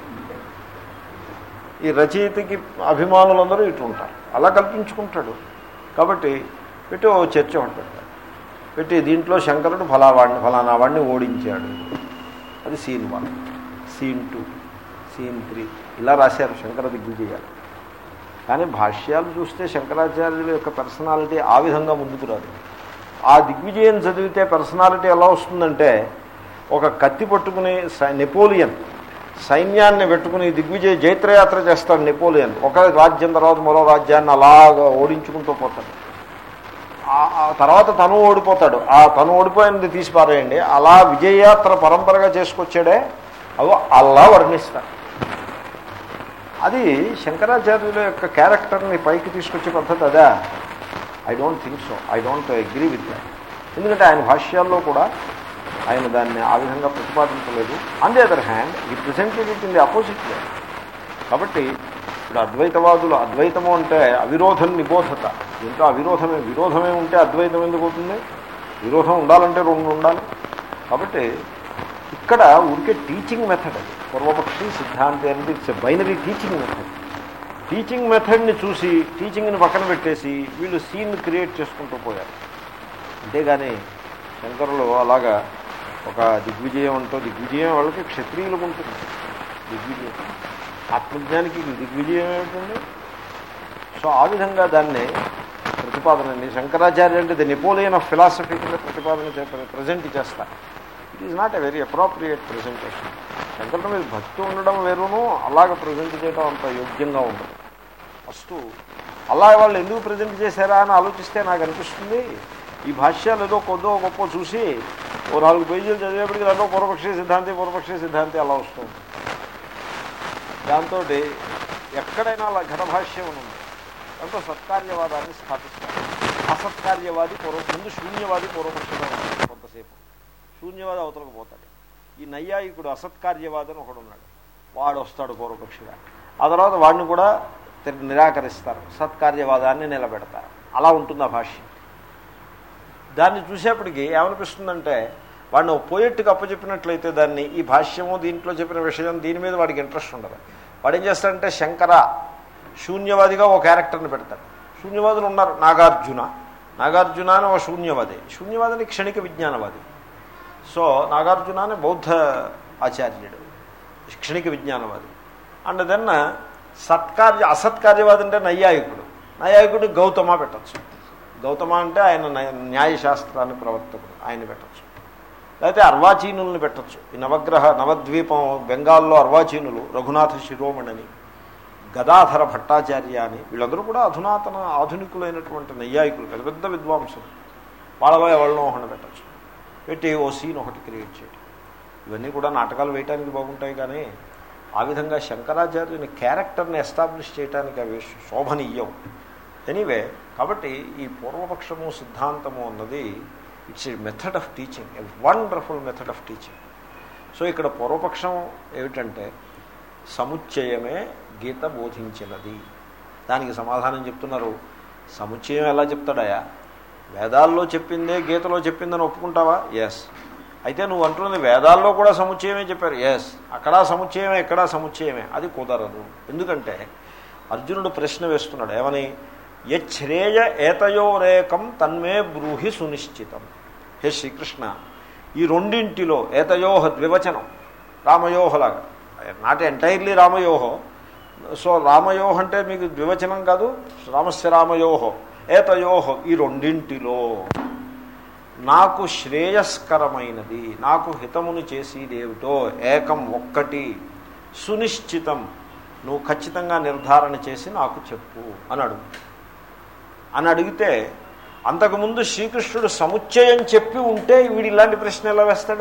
ఈ రచయితకి అభిమానులందరూ ఇటు ఉంటారు అలా కల్పించుకుంటాడు కాబట్టి పెట్టి ఓ చర్చ ఒకటి పెడతాడు పెట్టి దీంట్లో శంకరుడు ఫలావాడిని ఫలానా వాడిని ఓడించాడు అది scene one scene two scene three ఇలా రాశారు శంకర దిగ్విజయాలు కానీ భాష్యాలు చూస్తే శంకరాచార్యుల యొక్క పర్సనాలిటీ ఆ విధంగా ముందుకు రాదు ఆ దిగ్విజయం చదివితే పర్సనాలిటీ ఎలా వస్తుందంటే ఒక కత్తి పట్టుకుని సై- నెపోలియన్ సైన్యాన్ని పెట్టుకుని దిగ్విజయ జైత్రయాత్ర చేస్తాడు నెపోలియన్ ఒక రాజ్యం తర్వాత మరో రాజ్యాన్ని అలాగా ఓడించుకుంటూ పోతాడు ఆ- ఆ తర్వాత తను ఓడిపోతాడు ఆ తను ఓడిపోయినది తీసి పారేయండి అలా విజయయాత్ర పరంపరగా చేసుకొచ్చాడే అవి అలా వర్ణిస్తాడు అది శంకరాచార్యుల యొక్క క్యారెక్టర్ని పైకి తీసుకొచ్చే పద్ధతి అదా I don't think so I don't agree with that ఎందుకంటే ఆయన భాష్యాల్లో కూడా ఆయన దాన్ని ఆ విధంగా ప్రతిపాదించలేదు on the other hand he presented it in the opposite way కాబట్టి ఇప్పుడు అద్వైతవాదులు అద్వైతము అంటే అవిరోధం నిబోధత దీంట్లో అవిరోధమే విరోధమే ఉంటే అద్వైతం ఎందుకు అవుతుంది విరోధం ఉండాలంటే రెండు ఉండాలి కాబట్టి ఇక్కడ ఊరికే టీచింగ్ మెథడ్ అది పూర్వపక్షి సిద్ధాంతి అనేది it's binary teaching method teaching మెథడ్ని చూసి టీచింగ్ని పక్కన పెట్టేసి వీళ్ళు సీన్ క్రియేట్ చేసుకుంటూ పోయారు అంతేగాని శంకరులు అలాగా ఒక దిగ్విజయం అంటూ దిగ్విజయం వాళ్ళకి క్షత్రియులకు ఉంటుంది దిగ్విజయం ఆత్మజ్ఞానికి దిగ్విజయం ఏమిటండి సో ఆ విధంగా దాన్ని ప్రతిపాదన శంకరాచార్య అంటే ది నెపోలియన్ ఆఫ్ ఫిలాసఫీ కింద ప్రతిపాదన చే- ప్రజెంట్ చేస్తారు it is not a very appropriate presentation శంకరుడు మీద భక్తి ఉండడం వేరును అలాగ ప్రజెంట్ చేయడం అంత యోగ్యంగా ఉండదు ఫస్ట్ అలా వాళ్ళు ఎందుకు ప్రజెంట్ చేశారా అని ఆలోచిస్తే నాకు అనిపిస్తుంది ఈ భాష్యాలు ఏదో కొద్దో గొప్ప చూసి ఓ నాలుగు పేజీలు చదివేప్పటికి దాంట్లో పూర్వపక్షి సిద్ధాంతి పూర్వపక్షి సిద్ధాంతి అలా వస్తుంది దాంతో ఎక్కడైనా అలా ఘటభాష్యం ఉంది దాంతో సత్కార్యవాదాన్ని స్థాపిస్తారు అసత్కార్యవాది పూర్వ ముందు శూన్యవాది పూర్వపక్షంగా ఉంటాడు కొంతసేపు శూన్యవాది అవతలకు పోతాడు ఈ నైయాయికుడు అసత్కార్యవాది అని ఒకడు ఉన్నాడు వాడు వస్తాడు పూర్వపక్షిగా ఆ తర్వాత వాడిని కూడా తిరిగి నిరాకరిస్తారు సత్కార్యవాదాన్ని నిలబెడతారు అలా ఉంటుంది ఆ భాష్యం దాన్ని చూసేప్పటికి ఏమనిపిస్తుందంటే వాడిని ఒక పోయెట్టుకు అప్పచెప్పినట్లయితే దాన్ని ఈ భాష్యము దీంట్లో చెప్పిన విషయం దీని మీద వాడికి ఇంట్రెస్ట్ ఉండదు వాడు ఏం చేస్తాడంటే శంకర శూన్యవాదిగా ఒక క్యారెక్టర్ని పెడతాడు శూన్యవాదులు ఉన్నారు నాగార్జున నాగార్జున అని ఒక శూన్యవాది శూన్యవాదిని క్షణిక విజ్ఞానవాది సో నాగార్జున అని బౌద్ధ ఆచార్యుడు క్షణిక విజ్ఞానవాది అండ్ దెన్ సత్కార్య అసత్కార్యవాది అంటే నైయాయికుడు నైయాయికుడు గౌతమ పెట్టచ్చు గౌతమ అంటే ఆయన నయ- న్యాయశాస్త్రాన్ని ప్రవర్తకుడు ఆయన పెట్టచ్చు లేకపోతే అర్వాచీనుల్ని పెట్టచ్చు ఈ నవగ్రహ నవద్వీపం బెంగాల్లో అర్వాచీనులు రఘునాథ శిరోమణని గదాధర భట్టాచార్య అని వీళ్ళందరూ కూడా అధునాతన ఆధునికులైనటువంటి నైయాయికులు పెద్ద పెద్ద విద్వాంసులు వాళ్ళలో ఎవరినో ఒకటి పెట్టచ్చు పెట్టి ఓ సీన్ ఒకటి క్రియేట్ చేయడం ఇవన్నీ కూడా నాటకాలు వేయటానికి బాగుంటాయి కానీ ఆ విధంగా శంకరాచార్యుని క్యారెక్టర్ని ఎస్టాబ్లిష్ చేయడానికి అవి శోభనీయం ఎనీవే కాబట్టి ఈ పూర్వపక్షము సిద్ధాంతము అన్నది it's a method of teaching a wonderful method of teaching so ఇక్కడ పూర్వపక్షం ఏమిటంటే సముచ్చయమే గీత బోధించినది దానికి సమాధానం చెప్తున్నారు సముచ్చయం ఎలా చెప్తాడయా వేదాల్లో చెప్పిందే గీతలో చెప్పిందని ఒప్పుకుంటావా ఎస్ అయితే నువ్వు అంటున్నది వేదాల్లో కూడా సముచ్చయమే చెప్పారు ఎస్ అక్కడ సముచ్చయమే ఇక్కడ సముచ్చయమే అది కుదరదు ఎందుకంటే అర్జునుడు ప్రశ్న వేస్తున్నాడు ఏమని యశ్రేయ ఏతయోరేకం తన్మే బ్రూహి సునిశ్చితం హే శ్రీకృష్ణ ఈ రెండింటిలో ఏతయోహ ద్వివచనం రామయోహలాగా నాట్ ఎంటైర్లీ రామయోహో సో రామయోహ అంటే మీకు ద్వివచనం కాదు రామస్య రామయోహో ఏతయోహో ఈ రెండింటిలో నాకు శ్రేయస్కరమైనది నాకు హితమును చేసేదేమిటో ఏకం ఒక్కటి సునిశ్చితం నువ్వు ఖచ్చితంగా నిర్ధారణ చేసి నాకు చెప్పు అని అడుగు అని అడిగితే అంతకుముందు శ్రీకృష్ణుడు సముచ్చయం చెప్పి ఉంటే వీడు ఇలాంటి ప్రశ్న ఎలా వేస్తాడు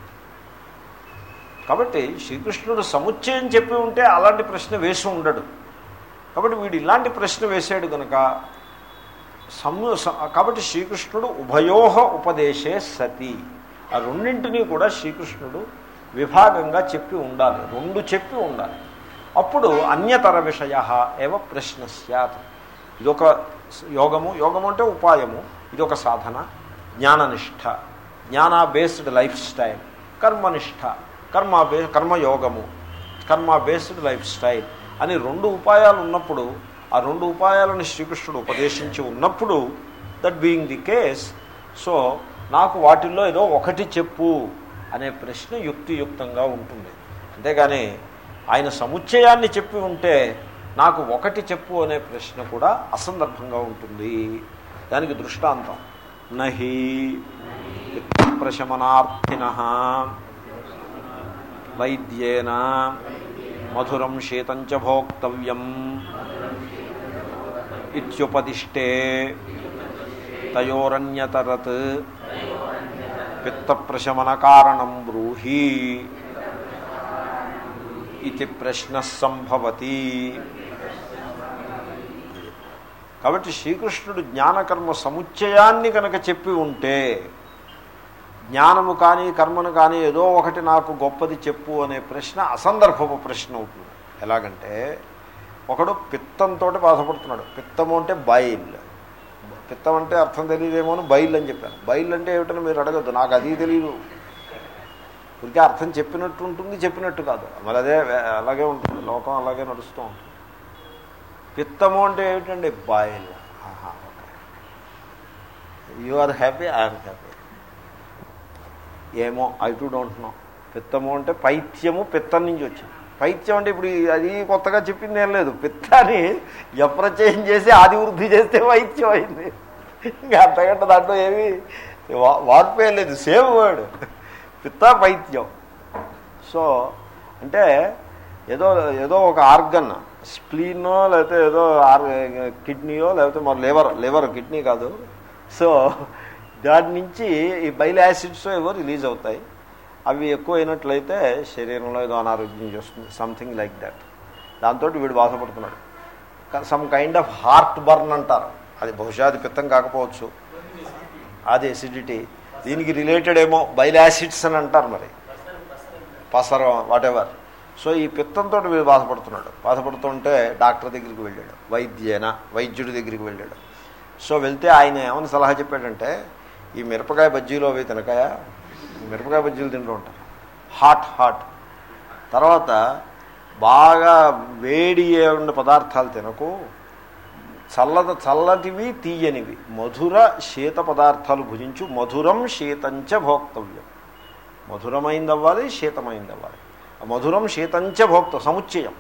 కాబట్టి శ్రీకృష్ణుడు సముచ్చయం చెప్పి ఉంటే అలాంటి ప్రశ్న వేసి ఉండడు కాబట్టి వీడు ఇలాంటి ప్రశ్న వేసాడు కనుక సము కాబట్టి శ్రీకృష్ణుడు ఉభయోహ ఉపదేశే సతి ఆ రెండింటినీ కూడా శ్రీకృష్ణుడు విభాగంగా చెప్పి ఉండాలి రెండు చెప్పి ఉండాలి అప్పుడు అన్యతర విషయ ఏవ ప్రశ్న సత్ ఇదొక యోగము యోగము అంటే ఉపాయము ఇదొక సాధన జ్ఞాననిష్ట జ్ఞాన బేస్డ్ లైఫ్ స్టైల్ కర్మనిష్ట కర్మ బే కర్మయోగము కర్మ బేస్డ్ లైఫ్ స్టైల్ అని రెండు ఉపాయాలు ఉన్నప్పుడు ఆ రెండు ఉపాయాలను శ్రీకృష్ణుడు ఉపదేశించి ఉన్నప్పుడు that being the case so నాకు వాటిల్లో ఏదో ఒకటి చెప్పు అనే ప్రశ్న యుక్తియుక్తంగా ఉంటుంది అంతేగాని ఆయన సముచ్చయాన్ని చెప్పి ఉంటే నాకు ఒకటి చెప్పు అనే ప్రశ్న కూడా అసందర్భంగా ఉంటుంది దానికి దృష్టాంతం నహి ప్రశమనార్థిన వైద్యేన మధురం శీతంచ భోక్తవ్యం ఇత్యుపదిష్టే తయోరన్యతరత్ పిత్తప్రశమన కారణం బ్రూహి ఇది ప్రశ్న సంభవతి కాబట్టి శ్రీకృష్ణుడు జ్ఞానకర్మ సముచ్చయాన్ని కనుక చెప్పి ఉంటే జ్ఞానము కానీ కర్మను కానీ ఏదో ఒకటి నాకు గొప్పది చెప్పు అనే ప్రశ్న అసందర్భపు ప్రశ్న అవుతుంది ఎలాగంటే ఒకడు పిత్తంతో బాధపడుతున్నాడు పిత్తము అంటే బైల్ పిత్తం అంటే అర్థం తెలియదేమో అని బైల్ అని చెప్పాను బైల్ అంటే ఏమిటని మీరు అడగద్దు నాకు అది తెలియదు ఇదికే అర్థం చెప్పినట్టు ఉంటుంది చెప్పినట్టు కాదు మరి అదే అలాగే ఉంటుంది లోకం అలాగే నడుస్తూ ఉంటుంది పిత్తము అంటే ఏమిటండి bile okay you are happy I'm happy ఏమో ఐ టు డోంట్ నో పిత్తము అంటే పైత్యము పిత్తం నుంచి వచ్చింది పైత్యం అంటే ఇప్పుడు అది కొత్తగా చెప్పింది ఏం లేదు పిత్తాన్ని ఎప్రచయం చేసి ఆది వృద్ధి చేస్తే వైద్యం అయింది ఇంకా అంతకంటే దాంట్లో ఏమి వార్పే లేదు సేమ్ వర్డ్ పిత్త పైత్యం సో అంటే ఏదో ఏదో ఒక ఆర్గన్ స్ప్లీనో లేకపోతే ఏదో ఆర్ కిడ్నీయో లేకపోతే మరి లివర్ లివర్ కిడ్నీ కాదు సో దాని నుంచి ఈ బైల్ యాసిడ్స్ ఏవో రిలీజ్ అవుతాయి అవి ఎక్కువ అయినట్లయితే శరీరంలో ఏదో అనారోగ్యం చేస్తుంది సంథింగ్ లైక్ దట్ దాంతో వీడు బాధపడుతున్నాడు some kind of heartburn అంటారు అది బహుశా అది పిత్తం కాకపోవచ్చు అది ఎసిడిటీ దీనికి రిలేటెడ్ ఏమో బైల్ యాసిడ్స్ అని అంటారు మరి పసరం వాట్ ఎవర్ సో ఈ పిత్తంతో వీడు బాధపడుతున్నాడు బాధపడుతుంటే డాక్టర్ దగ్గరికి వెళ్ళాడు వైద్యేన వైద్యుడి దగ్గరికి వెళ్ళాడు సో వెళ్తే ఆయన ఏమని సలహా చెప్పాడంటే ఈ మిరపకాయ బజ్జీలు అవి తినకాయ మిరపకాయ బజ్జీలు తింటూ ఉంటారు హాట్ హాట్ తర్వాత బాగా వేడి ఉండే పదార్థాలు తినకు చల్లద చల్లటివి తీయనివి మధుర శీత పదార్థాలు భుజించు మధురం శీతంచ భోక్తవ్యం మధురమైంది అవ్వాలి శీతమైంది అవ్వాలి మధురం శీతంచ భోక్త సముచ్చయం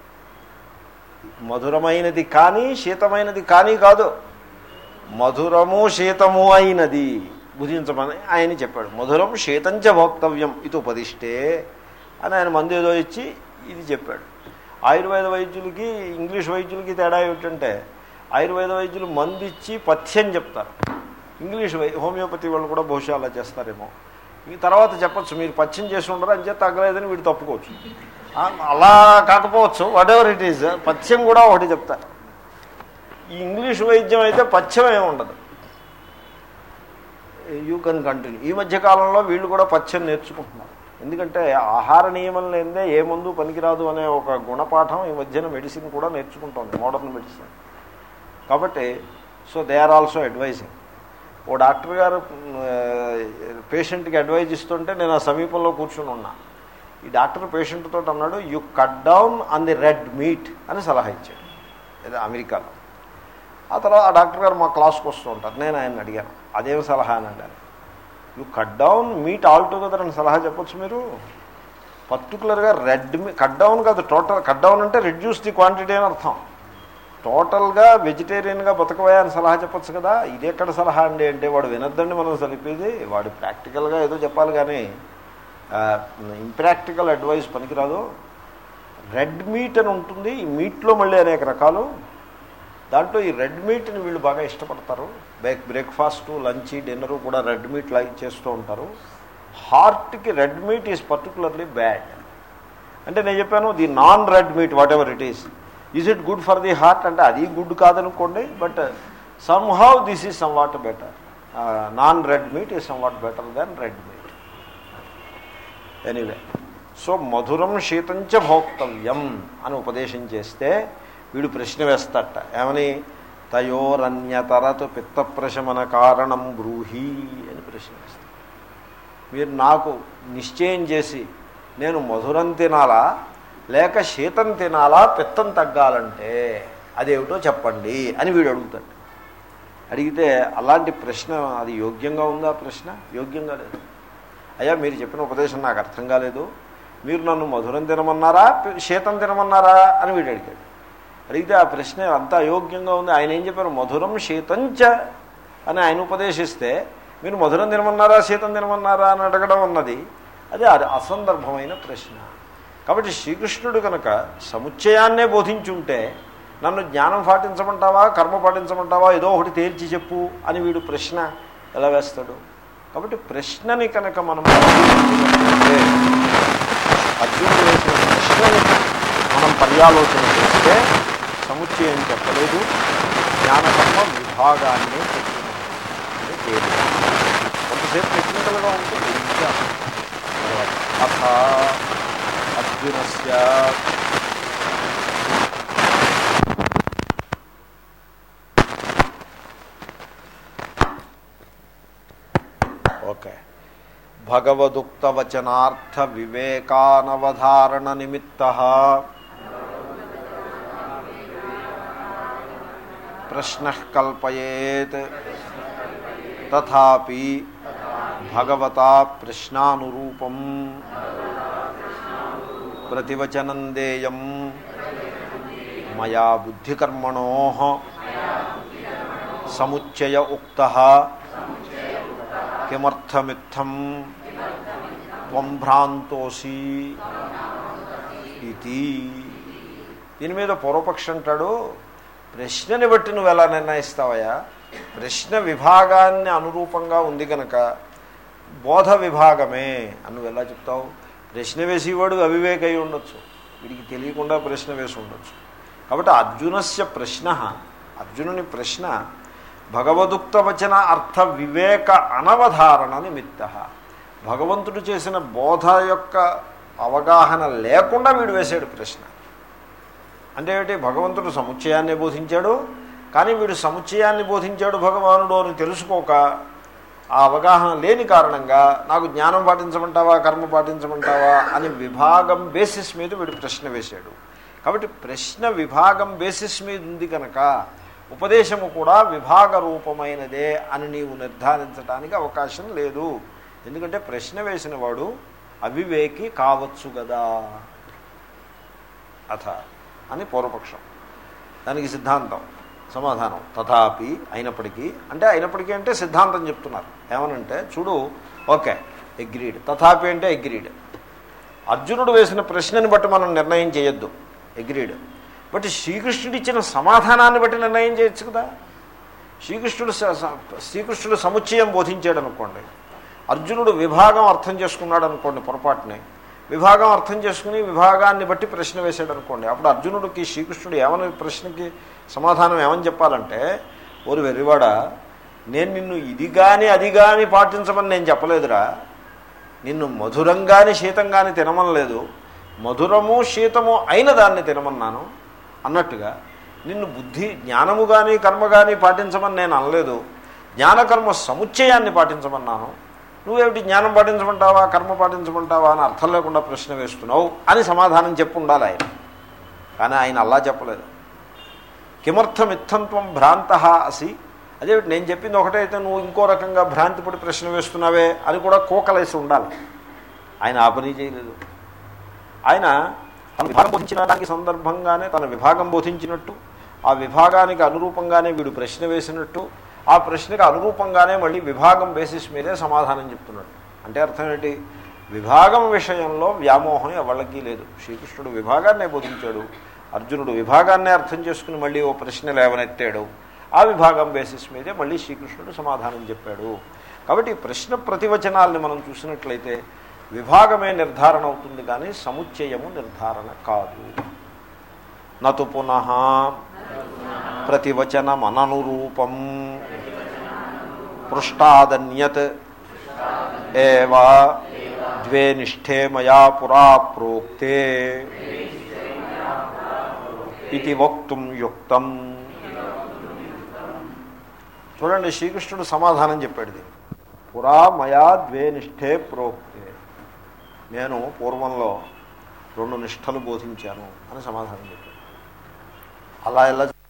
మధురమైనది కానీ శీతమైనది కానీ కాదు మధురము శీతము అయినది భుజించమని ఆయన చెప్పాడు మధురం శీతంచ భోక్తవ్యం ఇది ఉపదిష్టే అని ఆయన మందు ఏదో ఇచ్చి ఇది చెప్పాడు ఆయుర్వేద వైద్యులకి ఇంగ్లీష్ వైద్యులకి తేడా ఏమిటంటే ఆయుర్వేద వైద్యులు మందు ఇచ్చి పథ్యం చెప్తారు ఇంగ్లీష్ వై హోమియోపతి వాళ్ళు కూడా బహుశా అలా చేస్తారేమో ఈ తర్వాత చెప్పచ్చు మీరు పథ్యం చేసి ఉండరు అని చేత తగ్గలేదని వీడు తప్పుకోవచ్చు అలా కాకపోవచ్చు వాట్ ఎవర్ ఇట్ ఈజ్ పథ్యం కూడా ఒకటి చెప్తారు ఈ ఇంగ్లీష్ వైద్యం అయితే పథ్యం ఏమి ఉండదు యూ కెన్ కంటిన్యూ ఈ మధ్య కాలంలో వీళ్ళు కూడా పథ్యం నేర్చుకుంటున్నారు ఎందుకంటే ఆహార నియమం లేదే ఏ మందు పనికిరాదు అనే ఒక గుణపాఠం ఈ మధ్యన మెడిసిన్ కూడా నేర్చుకుంటోంది మోడర్న్ మెడిసిన్ కాబట్టి so they are also advising ఓ డాక్టర్ గారు పేషెంట్కి అడ్వైజ్ ఇస్తుంటే నేను ఆ సమీపంలో కూర్చుని ఉన్నా ఈ డాక్టర్ పేషెంట్ తోటి అన్నాడు you cut down on the red meat అని సలహా ఇచ్చాడు ఏదో అమెరికాలో ఆ తర్వాత ఆ డాక్టర్ గారు మా క్లాస్కి వస్తూ ఉంటారు నేను ఆయన అడిగాను అదేం సలహా అని అడిగాను you cut down meat altogether అని సలహా చెప్పొచ్చు మీరు పర్టికులర్గా రెడ్ మీ కట్ డౌన్ కాదు టోటల్ కట్ డౌన్ అంటే రెడ్యూస్ ది క్వాంటిటీ అని అర్థం టోటల్గా వెజిటేరియన్గా బతకవా అని సలహా చెప్పొచ్చు కదా ఇది ఎక్కడ సలహా అండి అంటే వాడు వినొద్దండి మనం సరిపోయేది వాడు ప్రాక్టికల్గా ఏదో చెప్పాలి కానీ ఇంప్రాక్టికల్ అడ్వైస్ పనికిరాదు రెడ్ మీట్ అని ఉంటుంది ఈ మీట్లో మళ్ళీ అనేక రకాలు దాంట్లో ఈ రెడ్ మీట్ని వీళ్ళు బాగా ఇష్టపడతారు బ్రేక్ బ్రేక్ఫాస్ట్ లంచ్ డిన్నరు కూడా రెడ్ మీట్ లైక్ చేస్తూ ఉంటారు హార్ట్కి red meat is particularly bad అంటే నేను చెప్పాను the non red meat whatever it is is it good for the heart అంటే అది గుడ్ కాదనుకోండి but somehow this is somewhat better non red meat is somewhat better than red meat anyway so మధురం శీతంచ భోక్తవ్యం అని ఉపదేశం చేస్తే వీడు ప్రశ్న వేస్తాట ఏమని తయోరన్యతరతు పిత్తప్రశమన కారణం బ్రూహి అని ప్రశ్న వేస్తాడు మీరు నాకు నిశ్చయం చేసి నేను మధురం తినాలా లేక శీతం తినాలా పిత్తం తగ్గాలంటే అదేమిటో చెప్పండి అని వీడు అడుగుతాడు అడిగితే అలాంటి ప్రశ్న అది యోగ్యంగా ఉందా ప్రశ్న యోగ్యంగా లేదు అయ్యా మీరు చెప్పిన ఉపదేశం నాకు అర్థం కాలేదు మీరు నన్ను మధురం తినమన్నారా శీతం తినమన్నారా అని వీడు అడిగాడు అడిగితే ఆ ప్రశ్న అంత అయోగ్యంగా ఉంది ఆయన ఏం చెప్పారు మధురం శీతంచ అని ఆయన ఉపదేశిస్తే మీరు మధురం తినమన్నారా శీతం తినమన్నారా అని అడగడం అన్నది అది అది అసందర్భమైన ప్రశ్న కాబట్టి శ్రీకృష్ణుడు కనుక సముచ్చయాన్నే బోధించుంటే నన్ను జ్ఞానం పాటించమంటావా కర్మ పాటించమంటావా ఏదో ఒకటి తేల్చి చెప్పు అని వీడు ప్రశ్న ఎలా వేస్తాడు కాబట్టి ప్రశ్నని కనుక మనం పరిశీలించినట్లయితే, అర్జునుడు వేసిన ప్రశ్నని మనం పర్యాలోచన చేస్తే సముచ్చయం చెప్పలేదు జ్ఞానకర్మ విభాగాన్ని చెప్తున్నాడు అంటే తేలిక కొంతసేపు టెక్నికల్గా ఉంటుంది ఇంకా తర్వాత అథ అర్జునస్య ఓకే భగవదుక్తవచనార్థ వివేకానవధారణ నిమిత్త ప్రశ్న కల్పయేత్ తథాపి భగవతా ప్రశ్నానురూపం ప్రతివచనం దేయం మయా బుద్ధికర్మణో సముచ్చయ ఉక్త కిమర్థమిత్థం త్వం భ్రాంతోసి ఇది దీని మీద పూర్వపక్ష అంటాడు ప్రశ్నని బట్టి నువ్వు ఎలా నిర్ణయిస్తావయ్యా ప్రశ్న విభాగాన్ని అనురూపంగా ఉంది కనుక బోధ విభాగమే అని నువ్వు ఎలా చెప్తావు ప్రశ్న వేసేవాడు అవివేక అయి ఉండొచ్చు వీడికి తెలియకుండా ప్రశ్న వేసి ఉండొచ్చు కాబట్టి అర్జునస్య ప్రశ్న అర్జునుని ప్రశ్న భగవదుక్త వచన అర్థ వివేక అనవధారణ నిమిత్త భగవంతుడు చేసిన బోధ యొక్క అవగాహన లేకుండా వీడు వేసాడు ప్రశ్న అంటే ఏమిటి భగవంతుడు సముచ్చయాన్ని బోధించాడు కానీ వీడు సముచ్చయాన్ని బోధించాడు భగవానుడు అని తెలుసుకోక ఆ అవగాహన లేని కారణంగా నాకు జ్ఞానం పాటించమంటావా కర్మ పాటించమంటావా అని విభాగం బేసిస్ మీద వీడు ప్రశ్న వేశాడు కాబట్టి ప్రశ్న విభాగం బేసిస్ మీద ఉంది కనుక ఉపదేశము కూడా విభాగ రూపమైనదే అని నీవు నిర్ధారించడానికి అవకాశం లేదు ఎందుకంటే ప్రశ్న వేసిన వాడు అవివేకి కావచ్చు కదా అథ అని పూర్వపక్షం దానికి సిద్ధాంతం సమాధానం తథాపి అయినప్పటికీ అంటే అయినప్పటికీ అంటే సిద్ధాంతం చెప్తున్నారు ఏమనంటే చూడు ఓకే ఎగ్రీడ్ తథాపి అంటే ఎగ్రీడ్ అర్జునుడు వేసిన ప్రశ్నని బట్టి మనం నిర్ణయం చేయొద్దు ఎగ్రీడ్ బట్ శ్రీకృష్ణుడు ఇచ్చిన సమాధానాన్ని బట్టి నిర్ణయం చేయొచ్చు కదా శ్రీకృష్ణుడు స- స- శ్రీకృష్ణుడు సముచ్చయం బోధించాడు అనుకోండి అర్జునుడు విభాగం అర్థం చేసుకున్నాడు అనుకోండి పొరపాటుని విభాగం అర్థం చేసుకుని విభాగాన్ని బట్టి ప్రశ్న వేశాడు అనుకోండి అప్పుడు అర్జునుడికి శ్రీకృష్ణుడు ఏమని ప్రశ్నకి సమాధానం ఏమని చెప్పాలంటే ఓరు వెర్రివాడ నేను నిన్ను ఇది కానీ అది కానీ పాటించమని నేను చెప్పలేదురా నిన్ను మధురంగాని శీతంగాని తినమనలేదు మధురము శీతము అయిన దాన్ని తినమన్నాను అన్నట్టుగా నిన్ను బుద్ధి జ్ఞానము కానీ కర్మ కానీ పాటించమని నేను అనలేదు జ్ఞానకర్మ సముచ్చయాన్ని పాటించమన్నాను నువ్వేమిటి జ్ఞానం పాటించమంటావా కర్మ పాటించమంటావా అని అర్థం లేకుండా ప్రశ్న వేస్తున్నావు అని సమాధానం చెప్పు ఉండాలి ఆయన కానీ ఆయన అలా చెప్పలేదు కిమర్థమిత్తంత్వం భ్రాంత అసి అదే నేను చెప్పింది ఒకటే అయితే నువ్వు ఇంకో రకంగా భ్రాంతి పడి ప్రశ్న వేస్తున్నావే అని కూడా కోకలేసి ఉండాలి ఆయన ఆ పని చేయలేదు ఆయన తన విభాగం బోధించిన దానికి సందర్భంగానే తన విభాగం బోధించినట్టు ఆ విభాగానికి అనురూపంగానే వీడు ప్రశ్న వేసినట్టు ఆ ప్రశ్నకు అనురూపంగానే మళ్ళీ విభాగం బేసిస్ మీదే సమాధానం చెప్తున్నాడు అంటే అర్థం ఏంటి విభాగం విషయంలో వ్యామోహం ఎవళ్ళకి లేదు శ్రీకృష్ణుడు విభాగాన్నే బోధించాడు అర్జునుడు విభాగాన్నే అర్థం చేసుకుని మళ్ళీ ఓ ప్రశ్న లేవనెత్తాడు ఆ విభాగం బేసిస్ మీదే మళ్ళీ శ్రీకృష్ణుడు సమాధానం చెప్పాడు కాబట్టి ఈ ప్రశ్న ప్రతివచనాల్ని మనం చూసినట్లయితే విభాగమే నిర్ధారణ అవుతుంది కానీ సముచ్చయము నిర్ధారణ కాదు నతు పునః ప్రతివచనమననురూపం పృష్టాదన్యత్ ఏవా ద్వే నిష్ఠే మయా పురా ప్రోక్తే ఇది వక్తుం యుక్తం చూడండి శ్రీకృష్ణుడు సమాధానం చెప్పాడు దీన్ని పురా మయా ద్వే నిష్ఠే ప్రోక్తే నేను పూర్వంలో రెండు నిష్ఠలు బోధించాను అని సమాధానం చెప్పాడు అలా ఎలా